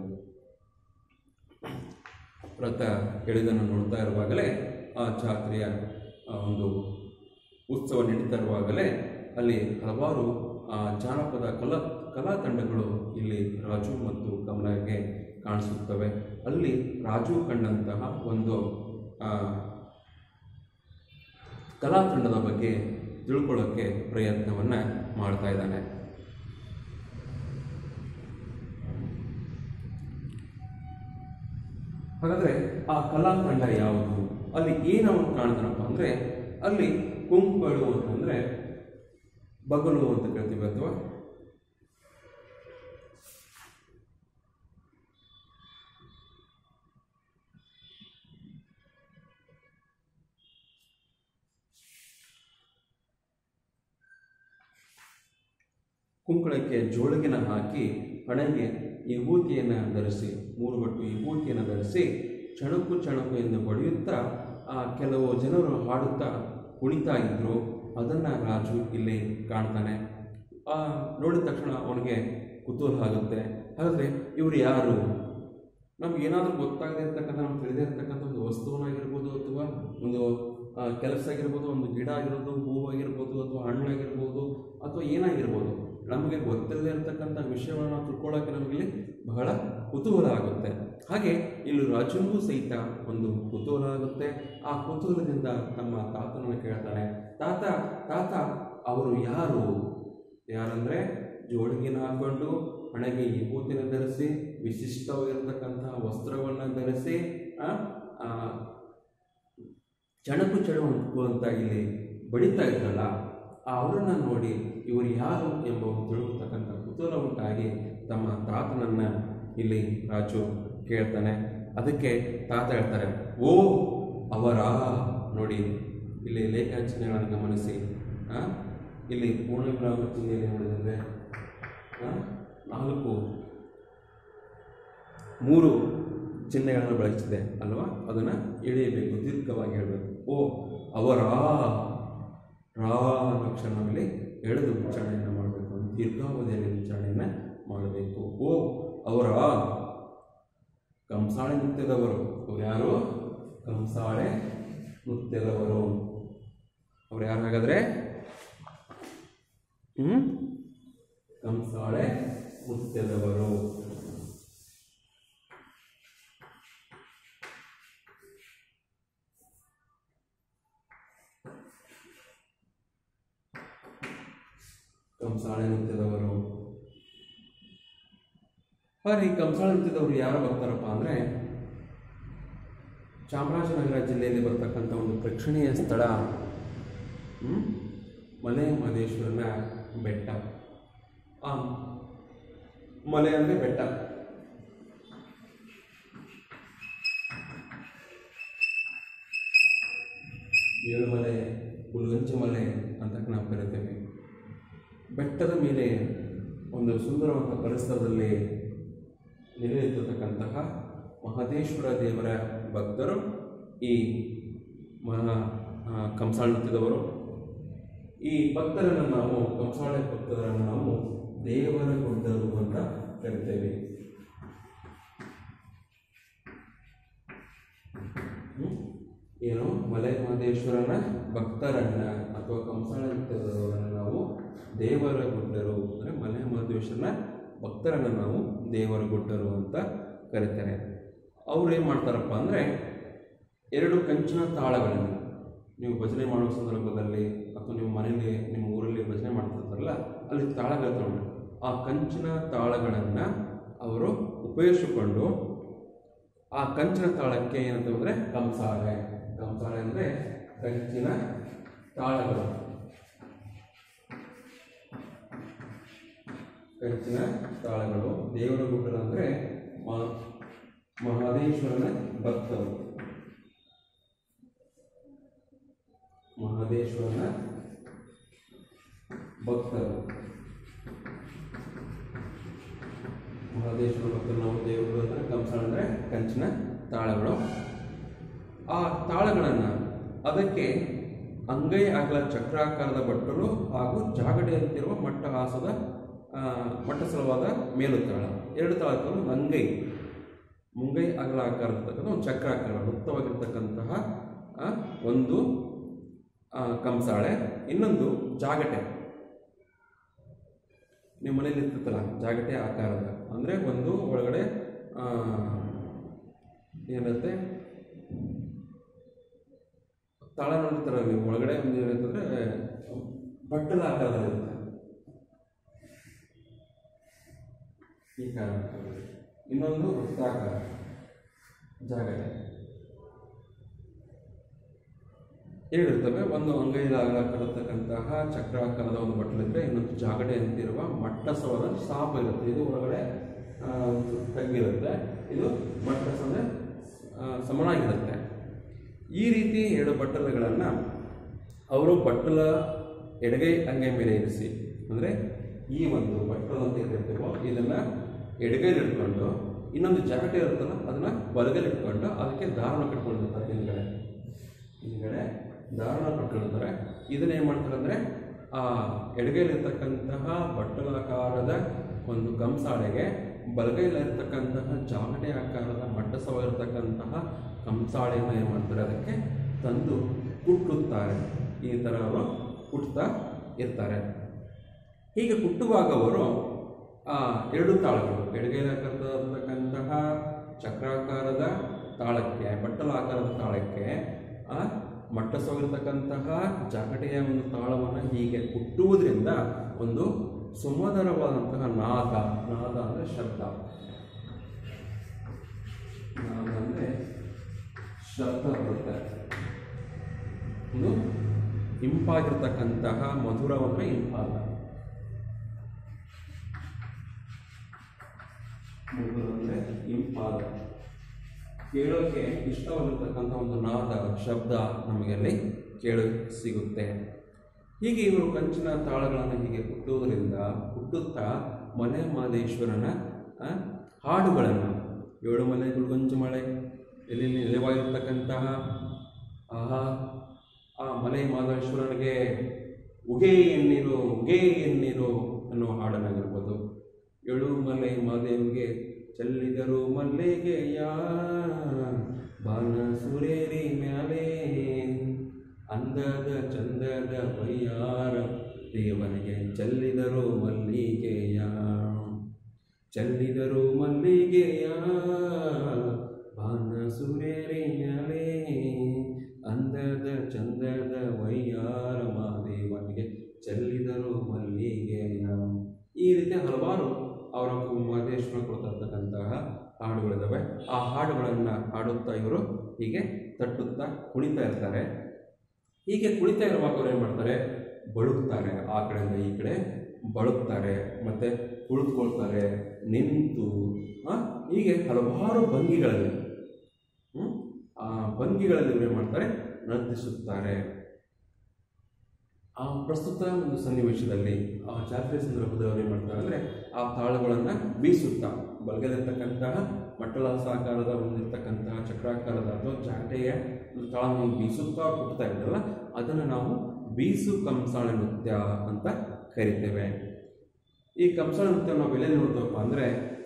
ರಥ ಎಳೆದನ್ನು ನೋಡ್ತಾ ಇರುವಾಗಲೇ ಆ ಜಾತ್ರೆಯ ಆ, ಒಂದು ಉತ್ಸವ ನಡೀತಾ ಇರುವಾಗಲೇ ಅಲ್ಲಿ ಹಲವಾರು ಆ, ಜಾನಪದ ಕಲಾ ಕಲಾ ತಂಡಗಳು ಇಲ್ಲಿ ರಾಜು ಮತ್ತು ಕಮಲಗೆ ಕಾಣಿಸುತ್ತವೆ ಅಲ್ಲಿ ರಾಜು ಕಂಡಂತಹ ಒಂದು ಆ, ಕಲಾ ತಂಡದ ಬಗ್ಗೆ ತಿಳ್ಕೊಳ್ಳೋಕ್ಕೆ ಪ್ರಯತ್ನವನ್ನು ಮಾಡ್ತಾ ಇದ್ದಾನೆ ಹಾಗಾದ್ರೆ ಆ ಕಲಾ ತಂಡ ಯಾವುದು ಅಲ್ಲಿ ಏನವನು ಕಾಣ್ತಾನಪ್ಪ ಅಂದ್ರೆ ಅಲ್ಲಿ ಕುಂಕುಗಳು ಅಂತಂದ್ರೆ ಬಗಲು ಅಂತ ಕೇಳ್ತೀವಿ ಅಥವಾ ಕುಂಕುಳಕ್ಕೆ ಜೋಳಗಿನ ಹಾಕಿ ಹಣೆಗೆ ವಿಭೂತಿಯನ್ನು ಧರಿಸಿ ಮೂರು ಬಟ್ಟು ವಿಭೂತಿಯನ್ನು ಧರಿಸಿ ಚಣಕು ಚಣಕು ಎಂದು ಹೊಡೆಯುತ್ತಾ ಆ ಕೆಲವು ಜನರು ಹಾಡುತ್ತಾ ಕುಣಿತಾ ಇದ್ರು ಅದನ್ನು ರಾಜು ಇಲ್ಲಿ ಕಾಣ್ತಾನೆ ಆ ನೋಡಿದ ತಕ್ಷಣ ಅವನಿಗೆ ಕುತೂಹಲ ಆಗುತ್ತೆ ಹಾಗಾದರೆ ಇವರು ಯಾರು ನಮ್ಗೆ ಏನಾದರೂ ಗೊತ್ತಾಗದೇ ಇರ್ತಕ್ಕಂಥ ನಮ್ಗೆ ತಿಳಿದೇ ಇರ್ತಕ್ಕಂಥ ಒಂದು ವಸ್ತುವನ್ನಾಗಿರ್ಬೋದು ಅಥವಾ ಒಂದು ಆ, ಕೆಲಸ ಆಗಿರ್ಬೋದು ಒಂದು ಗಿಡ ಆಗಿರೋದು ಹೂವಾಗಿರ್ಬೋದು ಅಥವಾ ಹಣ್ಣಾಗಿರ್ಬೋದು ಅಥವಾ ಏನಾಗಿರ್ಬೋದು ನಮಗೆ ಗೊತ್ತಿಲ್ಲದೆ ಇರತಕ್ಕಂಥ ವಿಷಯವನ್ನು ನಾವು ತಿಳ್ಕೊಳ್ಳೋಕೆ ನಮಗೆ ಬಹಳ ಕುತೂಹಲ ಆಗುತ್ತೆ ಹಾಗೆ ಇಲ್ಲಿ ರಾಜನಿಗೂ ಸಹಿತ ಒಂದು ಕುತೂಹಲ ಆಗುತ್ತೆ ಆ ಕುತೂಹಲದಿಂದ ನಮ್ಮ ತಾತನನ್ನು ಕೇಳ್ತಾನೆ ತಾತ ತಾತ ಅವರು ಯಾರು ಯಾರಂದ್ರೆ ಜೋಳಿಗೆನ ಹಾಕೊಂಡು ಹಣೆಗೆ ವಿಭೂತಿನ ಧರಿಸಿ ವಿಶಿಷ್ಟವಾಗಿರ್ತಕ್ಕಂತಹ ವಸ್ತ್ರವನ್ನು ಧರಿಸಿ ಆ, ಆ, ಚಣಕು ಚಣಕು ಅಂತ ಇಲ್ಲಿ ಬಡಿತಾ ಇದ್ರಲ್ಲ ಆ ಅವರನ್ನ ನೋಡಿ ಇವರು ಯಾರು ಎಂಬ ಒಂದು ತಿಳುವತಕ್ಕಂಥ ಕುತೂಹಲ ಉಂಟಾಗಿ ತಮ್ಮ ತಾತನನ್ನ ಇಲ್ಲಿ ರಾಜು ಕೇಳ್ತಾನೆ ಅದಕ್ಕೆ ತಾತ ಹೇಳ್ತಾರೆ ಓ ಅವರ ನೋಡಿ ಇಲ್ಲಿ ಲೇಖಾಚಿಹ್ನೆಗಳನ್ನು ಗಮನಿಸಿ ಆ, ಇಲ್ಲಿ ಪೂರ್ಣ ವಿರಾಮ ಚಿಹ್ನೆಯಲ್ಲಿ ನೋಡಿದರೆ ಆ, ನಾಲ್ಕು ಮೂರು ಚಿಹ್ನೆಗಳನ್ನು ಬಳಸಿದೆ ಅಲ್ವಾ ಅದನ್ನು ಎಳೆಯಬೇಕು ದೀರ್ಘವಾಗಿ ಹೇಳಬೇಕು ಓ ಅವರ ರಾ ಅಕ್ಷರದಲ್ಲಿ ಎಳೆದು ಉಚ್ಚಾರಣೆಯನ್ನು ಮಾಡಬೇಕು ದೀರ್ಘಾವಧಿಯಲ್ಲಿ ಉಚ್ಚಾರಣೆಯನ್ನು ಮಾಡಬೇಕು ಓ ಅವರ ಕಂಸಾಳೆ ನೃತ್ಯದವರು ಅವ್ರು ಯಾರು ಕಂಸಾಳೆ ನೃತ್ಯದವರು ಅವ್ರು ಯಾರು ಹಾಗಾದ್ರೆ ಹ್ಮ್ ಕಂಸಾಳೆ ನೃತ್ಯದವರು ನೃತ್ಯದವರು ಹಾಗಾದ್ರೆ ಈ ಕಂಸಾಳ ನೃತ್ಯದವರು ಯಾರು ಬರ್ತಾರಪ್ಪ ಅಂದರೆ ಚಾಮರಾಜನಗರ ಜಿಲ್ಲೆಯಲ್ಲಿ ಬರ್ತಕ್ಕಂಥ ಒಂದು ಪ್ರೇಕ್ಷಣೀಯ ಸ್ಥಳ ಹ್ಮ್? ಮಲೆ ಮಹದೇಶ್ವರನ ಬೆಟ್ಟ ಆ ಮಲೆ ಅಂದರೆ ಬೆಟ್ಟ ಏಳುಮಲೆ ಹುಲಗಂಚಿ ಮಲೆ ಅಂತ ನಾವು ಕರಿತೇವೆ ಬೆಟ್ಟದ ಮೇಲೆ ಒಂದು ಸುಂದರವಾದ ಪರಿಸರದಲ್ಲಿ ನೆಲೆಯಿರ್ತಕ್ಕಂತಹ ಮಹದೇಶ್ವರ ದೇವರ ಭಕ್ತರು ಈ ಮಹಾ ಆ, ಕಂಸಾಳ ನೃತ್ಯದವರು ಈ ಭಕ್ತರನ್ನು ನಾವು ಕಂಸಾಳ ಭಕ್ತರನ್ನು ನಾವು ದೇವರ ಗುಡ್ಡರು ಅಂತ ಕರಿತೇವೆ ಹ್ಮ್? ಏನು ಮಲೆ ಮಹದೇಶ್ವರನ ಭಕ್ತರನ್ನ ಅಥವಾ ಕಂಸಾಳ ನೃತ್ಯದವರನ್ನ ನಾವು ದೇವರ ಗುಡ್ಡರು ಅಂದರೆ ಮಲೆ ಮಹದೇಶ್ವರನ ಭಕ್ತರನ್ನ ನಾವು ದೇವರ ಗುಡ್ಡರು ಅಂತ ಕರೀತಾರೆ ಅವ್ರು ಏನು ಮಾಡ್ತಾರಪ್ಪ ಅಂದರೆ ಎರಡು ಕಂಚಿನ ತಾಳಗಳನ್ನು ನೀವು ಭಜನೆ ಮಾಡುವ ಸಂದರ್ಭದಲ್ಲಿ ಅಥವಾ ನಿಮ್ಮ ಮನೆಯಲ್ಲಿ ನಿಮ್ಮ ಊರಲ್ಲಿ ಭಜನೆ ಮಾಡ್ತಿರ್ತಾರಲ್ಲ ಅಲ್ಲಿ ತಾಳಗಳು ತಗೊಂಡು ಆ ಕಂಚಿನ ತಾಳಗಳನ್ನು ಅವರು ಉಪಯೋಗಿಸಿಕೊಂಡು ಆ ಕಂಚಿನ ತಾಳಕ್ಕೆ ಏನಂತಂದರೆ ಕಂಸಾಳೆ ಕಂಸಾಳೆ ಅಂದರೆ ಕಂಚಿನ ತಾಳಗಳು ಕಂಚಿನ ತಾಳಗಳು ದೇವರ ಗುಡ್ಡರು ಅಂದರೆ ಮಹದೇಶ್ವರನ ಭಕ್ತರು ಮಹದೇಶ್ವರನ ಭಕ್ತರು ಮಹದೇಶ್ವರ ಭಕ್ತರು ನಾವು ದೇವರು ಅಂದರೆ ಕಂಸಾಳ ಅಂದರೆ ಕಂಚಿನ ತಾಳಗಳು ಆ ತಾಳಗಳನ್ನು ಅದಕ್ಕೆ ಅಂಗೈ ಅಗಲ ಚಕ್ರಾಕಾರದ ಭಟ್ಟರು ಹಾಗೂ ಜಾಗಡೆಯಂತಿರುವ ಮಟ್ಟ ಹಾಸದ ಆ, ಮಟ್ಟಸಲವಾದ ಮೇಲುತ್ತಾಳ ಎರಡು ತಾಳಗಳು ಒಂದು ಅಂಗೈ ಮುಂಗೈ ಅಗಲ ಆಕಾರ ಇರ್ತಕ್ಕಂಥ ಒಂದು ಚಕ್ರಾಕಾರ ವೃತ್ತವಾಗಿರ್ತಕ್ಕಂತಹ ಆ, ಒಂದು ಆ, ಕಂಸಾಳೆ ಇನ್ನೊಂದು ಜಾಗಟೆ ನಿಮ್ಮ ಮನೇಲಿ ಇರ್ತೈತಲ್ಲ ಜಾಗಟೆ ಆಕಾರದ ಅಂದರೆ ಒಂದು ಒಳಗಡೆ ಆ, ಏನಿರುತ್ತೆ ತಾಳ ನೋಡ್ತಾರೆ ನೀವು ಒಳಗಡೆ ಒಂದು ಏನಿರ್ತಂದ್ರೆ ಬಟ್ಟಲ ಆಕಾರದಲ್ಲಿರುತ್ತೆ ಈ ಕಾರಣ ಇನ್ನೊಂದು ವೃತ್ತಾಕಾರ ಜಾಗಟೆ ಎರಡಿರ್ತವೆ ಒಂದು ಅಂಗೈಲಾಗತಕ್ಕಂತಹ ಚಕ್ರಾಕಾರದ ಒಂದು ಬಟ್ಟಲಿದ್ರೆ ಇನ್ನೊಂದು ಜಾಗಟೆ ಅಂತಿರುವ ಮಟ್ಟಸವಾದ ಸಾಪ ಇರುತ್ತೆ ಇದು ಒಳಗಡೆ ಆ, ತಗ್ಗಿರುತ್ತೆ ಇದು ಮಟ್ಟಸ ಅಂದರೆ ಸಮನಾಗಿರುತ್ತೆ ಈ ರೀತಿ ಎರಡು ಬಟ್ಟಲುಗಳನ್ನು ಅವರು ಬಟ್ಟಲ ಎಡಗೈ ಅಂಗೈ ಮೇಲೆ ಇರಿಸಿ ಅಂದರೆ ಈ ಒಂದು ಬಟ್ಟಲು ಅಂತ ಕರಿತೀವೋ ಇದನ್ನು ಎಡಗೈಲಿ ಇಟ್ಕೊಂಡು ಇನ್ನೊಂದು ಜಾಕೆಟ್ ಇರುತ್ತಲ್ಲ ಅದನ್ನು ಬಲಗೈಲಿ ಇಟ್ಕೊಂಡು ಅದಕ್ಕೆ ದಾರಣ ಕಟ್ಕೊಂಡಿರ್ತಾರೆ ಹಿಂದ್ಗಡೆ ಹಿಂದ್ಗಡೆ ದಾರಣ ಕಟ್ಕೊಂಡಿರ್ತಾರೆ ಇದನ್ನ ಏನು ಮಾಡ್ತಾರೆ ಅಂದರೆ ಆ ಎಡಗೈಲಿರ್ತಕ್ಕಂತಹ ಬಟ್ಟಲಾಕಾರದ ಒಂದು ಕಂಸಾಳೆಗೆ ಬಲಗೈಲಿರ್ತಕ್ಕಂತಹ ಜಾಗಟೆ ಆಕಾರದ ಮಟ್ಟಸವಾಗಿರ್ತಕ್ಕಂತಹ ಕಂಸಾಳೆಯನ್ನು ಏನು ಮಾಡ್ತಾರೆ ಅದಕ್ಕೆ ತಂದು ಕುಟ್ಟುತ್ತಾರೆ ಈ ಥರ ಅವರು ಕುಟ್ತಾ ಇರ್ತಾರೆ ಹೀಗೆ ಕುಟ್ಟುವಾಗ ಅವರು ಆ ಎರಡು ತಾಳಗಳು ಎಡಗೈಲಾಕಾರದಕ್ಕಂತಹ ಚಕ್ರಾಕಾರದ ತಾಳಕ್ಕೆ ಬಟ್ಟಲಾಕಾರದ ತಾಳಕ್ಕೆ ಆ ಮಟ್ಟಸವಾಗಿರ್ತಕ್ಕಂತಹ ಜಾಗಟೆಯ ಒಂದು ತಾಳವನ್ನು ಹೀಗೆ ಕುಟ್ಟುವುದರಿಂದ ಒಂದು ಸುಮಧುರವಾದಂತಹ ನಾದ ನಾದ ಅಂದರೆ ಶಬ್ದ ನಾದ ಅಂದರೆ ಶಬ್ದ ಬರುತ್ತೆ ಇದು ಇಂಪಾಗಿರ್ತಕ್ಕಂತಹ ಮಧುರವಂದ್ರೆ ಇಂಪಾದ ಮಧುರ ಅಂದರೆ ಇಂಪಾದ ಕೇಳೋಕ್ಕೆ ಇಷ್ಟವಾಗಿರ್ತಕ್ಕಂಥ ಒಂದು ನಾದ ಶಬ್ದ ನಮಗೆ ಅಲ್ಲಿ ಕೇಳ ಸಿಗುತ್ತೆ ಹೀಗೆ ಇವರು ಕಂಚಿನ ತಾಳಗಳನ್ನು ಹೀಗೆ ಕುಟ್ಟುವುದರಿಂದ ಕುಟ್ಟುತ್ತಾ ಮಲೆ ಮಹದೇಶ್ವರನ ಆ, ಹಾಡುಗಳನ್ನು ಏಳು ಮಲೆ ಗುಲ್ಗೊಂಚು ಮಳೆ ಎಲ್ಲಿ ನೆಲೆವಾಗಿರ್ತಕ್ಕಂತಹ ಆಹಾ ಆ ಮಲೆ ಮಹದೇಶ್ವರನಿಗೆ ಉಗೇ ಎನ್ನೀರು ಉಗೇ ಎನ್ನೀರು ಅನ್ನೋ ಹಾಡನ್ನಾಗಿರ್ಬೋದು ಏಳು ಮಲೆ ಮಾದೇವಿಗೆ ಚೆಲ್ಲಿದರು ಮಲ್ಲಿಗೆಯ ಬಾನ ಸುರೇರಿ ಮ್ಯಾಲೆ ಅಂದದ ಚಂದದ ಬಯ್ಯಾರ ದೇವನಿಗೆ ಚೆಲ್ಲಿದರು ಮಲ್ಲಿಗೆಯ ಚೆಲ್ಲಿದರು ಮಲ್ಲಿಗೆಯ ಬಾನ ಸುರೇರಿ ಮ್ಯಾಲೆ ಅಂದದ ಚಂದದ ವಯ್ಯಾರ ಮಾದೇವನಿಗೆ ಚೆಲ್ಲಿದರು ಮಲ್ಲಿಗೆಯ ಈ ರೀತಿ ಹಲವಾರು ಅವರ ಮಹದೇಶ್ವರ ಕೊಡ್ತಿರ್ತಕ್ಕಂತಹ ಹಾಡುಗಳಿದ್ದಾವೆ ಆ ಹಾಡುಗಳನ್ನು ಹಾಡುತ್ತಾ ಇವರು ಹೀಗೆ ತಟ್ಟುತ್ತಾ ಕುಣಿತಾ ಇರ್ತಾರೆ ಹೀಗೆ ಕುಣಿತಾ ಇರುವಾಗ ಅವ್ರು ಏನು ಮಾಡ್ತಾರೆ ಬಳುಕ್ತಾರೆ ಆ ಕಡೆಯಿಂದ ಈ ಕಡೆ ಬಳುಕ್ತಾರೆ ಮತ್ತೆ ಕುಳಿತುಕೊಳ್ತಾರೆ ನಿಂತು ಆ, ಹೀಗೆ ಹಲವಾರು ಭಂಗಿಗಳಲ್ಲಿ ಹ್ಮ್? ಆ ಭಂಗಿಗಳಲ್ಲಿ ಇವ್ರು ಏನು ಮಾಡ್ತಾರೆ ನರ್ತಿಸುತ್ತಾರೆ ಆ ಪ್ರಸ್ತುತ ಒಂದು ಸನ್ನಿವೇಶದಲ್ಲಿ ಆ ಜಾತ್ರೆ ಸಂದರ್ಭದಲ್ಲಿ ಅವ್ರು ಏನು ಮಾಡ್ತಾರೆ ಅಂದರೆ ಆ ತಾಳಗಳನ್ನು ಬೀಸುತ್ತಾ ಬಲಗಲಿರ್ತಕ್ಕಂತಹ ಮಟ್ಟಲಾಸಾಕಾರದ ಹೊಂದಿರತಕ್ಕಂತಹ ಚಕ್ರಾಕಾರದ ಅಥವಾ ಜಾಟೆಯ ಒಂದು ತಾಳವನ್ನು ಬೀಸುತ್ತಾ ಕೊಡ್ತಾ ಇದ್ದಲ್ಲ ಅದನ್ನು ನಾವು ಬೀಸು ಕಂಸಾಳೆ ನೃತ್ಯ ಅಂತ ಕರಿತೇವೆ ಈ ಕಂಸಾಳೆ ನೃತ್ಯ ನಾವು ಎಲ್ಲಿ ನೋಡ್ತೇವಪ್ಪ ಅಂದರೆ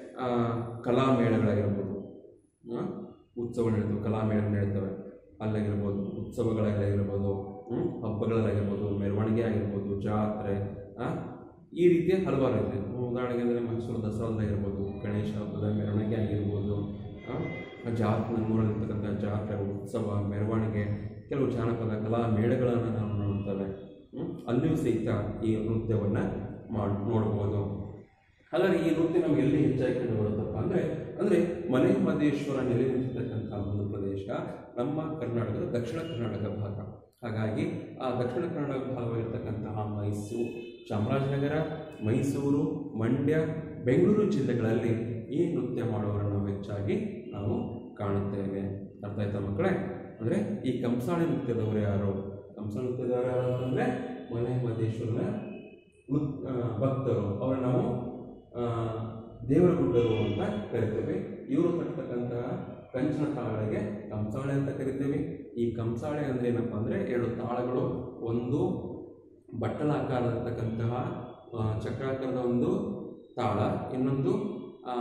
ಕಲಾಮೇಳಗಳಾಗಿರ್ಬೋದು ಆ, ಉತ್ಸವ ನಡೀತವೆ ಕಲಾಮೇಳ ನಡೀತವೆ ಅಲ್ಲಾಗಿರ್ಬೋದು ಉತ್ಸವಗಳಾಗಿರ್ಬೋದು ಹ್ಮ್, ಹಬ್ಬಗಳಾಗಿರ್ಬೋದು ಮೆರವಣಿಗೆ ಆಗಿರ್ಬೋದು ಜಾತ್ರೆ ಆ, ಈ ರೀತಿಯ ಹಲವಾರು ಇದೆ ಉದಾಹರಣೆಗೆ ಅಂದರೆ ಮೈಸೂರು ದಸರಾದಾಗಿರ್ಬೋದು ಗಣೇಶ ಹಬ್ಬದ ಮೆರವಣಿಗೆ ಆಗಿರ್ಬೋದು ಆ, ಜಾತ್ರೆ ನಮ್ಮೂರಲ್ಲಿರ್ತಕ್ಕಂಥ ಜಾತ್ರೆ ಉತ್ಸವ ಮೆರವಣಿಗೆ ಕೆಲವು ಜಾನಪದ ಕಲಾ ಮೇಳಗಳನ್ನು ನಾವು ನೋಡ್ತೇವೆ ಹ್ಮ್, ಅಲ್ಲಿಯೂ ಸಹಿತ ಈ ನೃತ್ಯವನ್ನು ಮಾಡಿ ನೋಡ್ಬೋದು ಹಾಗಾದ್ರೆ ಈ ನೃತ್ಯ ನಮ್ಗೆ ಎಲ್ಲಿ ಹೆಚ್ಚಾಗಿ ಕಂಡು ಬರುತ್ತಪ್ಪ ಅಂದರೆ ಅಂದರೆ ಮನೆ ಮಹದೇಶ್ವರ ನೆಲೆ ನಿಂತಿರ್ತಕ್ಕಂಥ ಒಂದು ಪ್ರದೇಶ ನಮ್ಮ ಕರ್ನಾಟಕದ ದಕ್ಷಿಣ ಕರ್ನಾಟಕ ಭಾಗ ಹಾಗಾಗಿ ಆ ದಕ್ಷಿಣ ಕರ್ನಾಟಕ ಭಾಗವಾಗಿರ್ತಕ್ಕಂತಹ ಮೈಸೂರು ಚಾಮರಾಜನಗರ ಮೈಸೂರು ಮಂಡ್ಯ ಬೆಂಗಳೂರು ಜಿಲ್ಲೆಗಳಲ್ಲಿ ಈ ನೃತ್ಯ ಮಾಡುವವರನ್ನು ನಾವು ಹೆಚ್ಚಾಗಿ ನಾವು ಕಾಣುತ್ತೇವೆ ಅರ್ಥ ಆಯ್ತಾ ಮಕ್ಕಳೇ ಅಂದರೆ ಈ ಕಂಸಾಳೆ ನೃತ್ಯದವರು ಯಾರು ಕಂಸಾಳೆ ನೃತ್ಯದವರು ಯಾರು ಅಂತಂದರೆ ಮನೆ ಮಹದೇಶ್ವರನ ಮುತ್- ಆ, ಭಕ್ತರು ಅವರ ನಾವು ಆ, ದೇವರ ಗುಡ್ಡರು ಅಂತ ಕರಿತೇವೆ ಇವರು ತಟ್ಟತಕ್ಕಂತಹ ಕಂಚಿನ ತಾಳಗಳಿಗೆ ಕಂಸಾಳೆ ಅಂತ ಕರಿತೇವೆ ಈ ಕಂಸಾಳೆ ಅಂದ್ರೆ ಏನಪ್ಪ ಅಂದರೆ ಎರಡು ತಾಳಗಳು ಒಂದು ಬಟ್ಟಲಾಕಾರದತಕ್ಕಂತಹ ಆ, ಚಕ್ರಾಕಾರದ ಒಂದು ತಾಳ ಇನ್ನೊಂದು ಆ,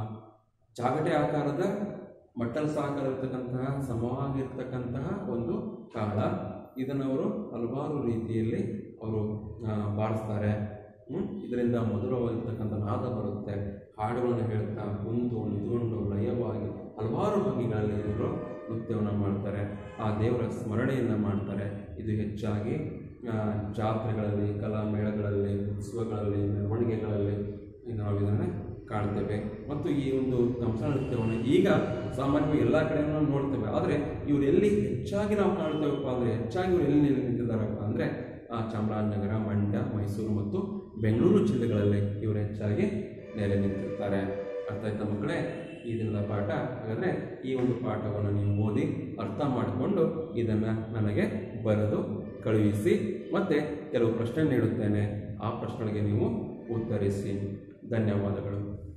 ಜಾಗಟೆ ಆಕಾರದ ಮಟ್ಟಲ ಸಾಕಾರ ಇರ್ತಕ್ಕಂತಹ ಸಮವಾಗಿರ್ತಕ್ಕಂತಹ ಒಂದು ತಾಳ ಇದನ್ನು ಅವರು ಹಲವಾರು ರೀತಿಯಲ್ಲಿ ಅವರು ಆ, ಬಾರಿಸ್ತಾರೆ ಹ್ಮ್? ಇದರಿಂದ ಮಧುರವಾಗಿರ್ತಕ್ಕಂಥ ನಾದ ಬರುತ್ತೆ ಹಾಡುಗಳನ್ನು ಹೇಳ್ತಾ ಕುಂತು ನಿಂತ್ಕೊಂಡು ಲಯವಾಗಿ ಹಲವಾರು ಭಂಗಿಗಳಲ್ಲಿ ಇವರು ನೃತ್ಯವನ್ನು ಮಾಡ್ತಾರೆ ಆ ದೇವರ ಸ್ಮರಣೆಯನ್ನು ಮಾಡ್ತಾರೆ ಇದು ಹೆಚ್ಚಾಗಿ ಆ, ಜಾತ್ರೆಗಳಲ್ಲಿ ಕಲಾ ಮೇಳಗಳಲ್ಲಿ ಉತ್ಸವಗಳಲ್ಲಿ ಮೆರವಣಿಗೆಗಳಲ್ಲಿ ಇದು ನಾವು ಇದನ್ನು ಕಾಣ್ತೇವೆ ಮತ್ತು ಈ ಒಂದು ಕಂಸ ನೃತ್ಯವನ್ನು ಈಗ ಸಾಮಾನ್ಯವಾಗಿ ಎಲ್ಲ ಕಡೆಯೂ ನಾವು ನೋಡ್ತೇವೆ ಆದರೆ ಇವರು ಎಲ್ಲಿ ಹೆಚ್ಚಾಗಿ ನಾವು ಕಾಣ್ತೇವಪ್ಪ ಅಂದರೆ ಹೆಚ್ಚಾಗಿ ಇವರು ಎಲ್ಲಿ ನೆಲೆ ನಿಂತಿದ್ದಾರಪ್ಪ ಅಂದರೆ ಚಾಮರಾಜನಗರ ಮಂಡ್ಯ ಮೈಸೂರು ಮತ್ತು ಬೆಂಗಳೂರು ಜಿಲ್ಲೆಗಳಲ್ಲಿ ಇವರು ಹೆಚ್ಚಾಗಿ ನೆಲೆ ನಿಂತಿರ್ತಾರೆ ಅರ್ಥ ಆಯ್ತಾ ಮಕ್ಕಳೇ ಈ ದಿನದ ಪಾಠ ಹಾಗಾದರೆ ಈ ಒಂದು ಪಾಠವನ್ನು ನೀವು ಓದಿ ಅರ್ಥ ಮಾಡಿಕೊಂಡು ಇದನ್ನು ನನಗೆ ಬರೆದು ಕಳುಹಿಸಿ ಮತ್ತು ಕೆಲವು ಪ್ರಶ್ನೆ ನೀಡುತ್ತೇನೆ ಆ ಪ್ರಶ್ನೆಗಳಿಗೆ ನೀವು ಉತ್ತರಿಸಿ ಧನ್ಯವಾದಗಳು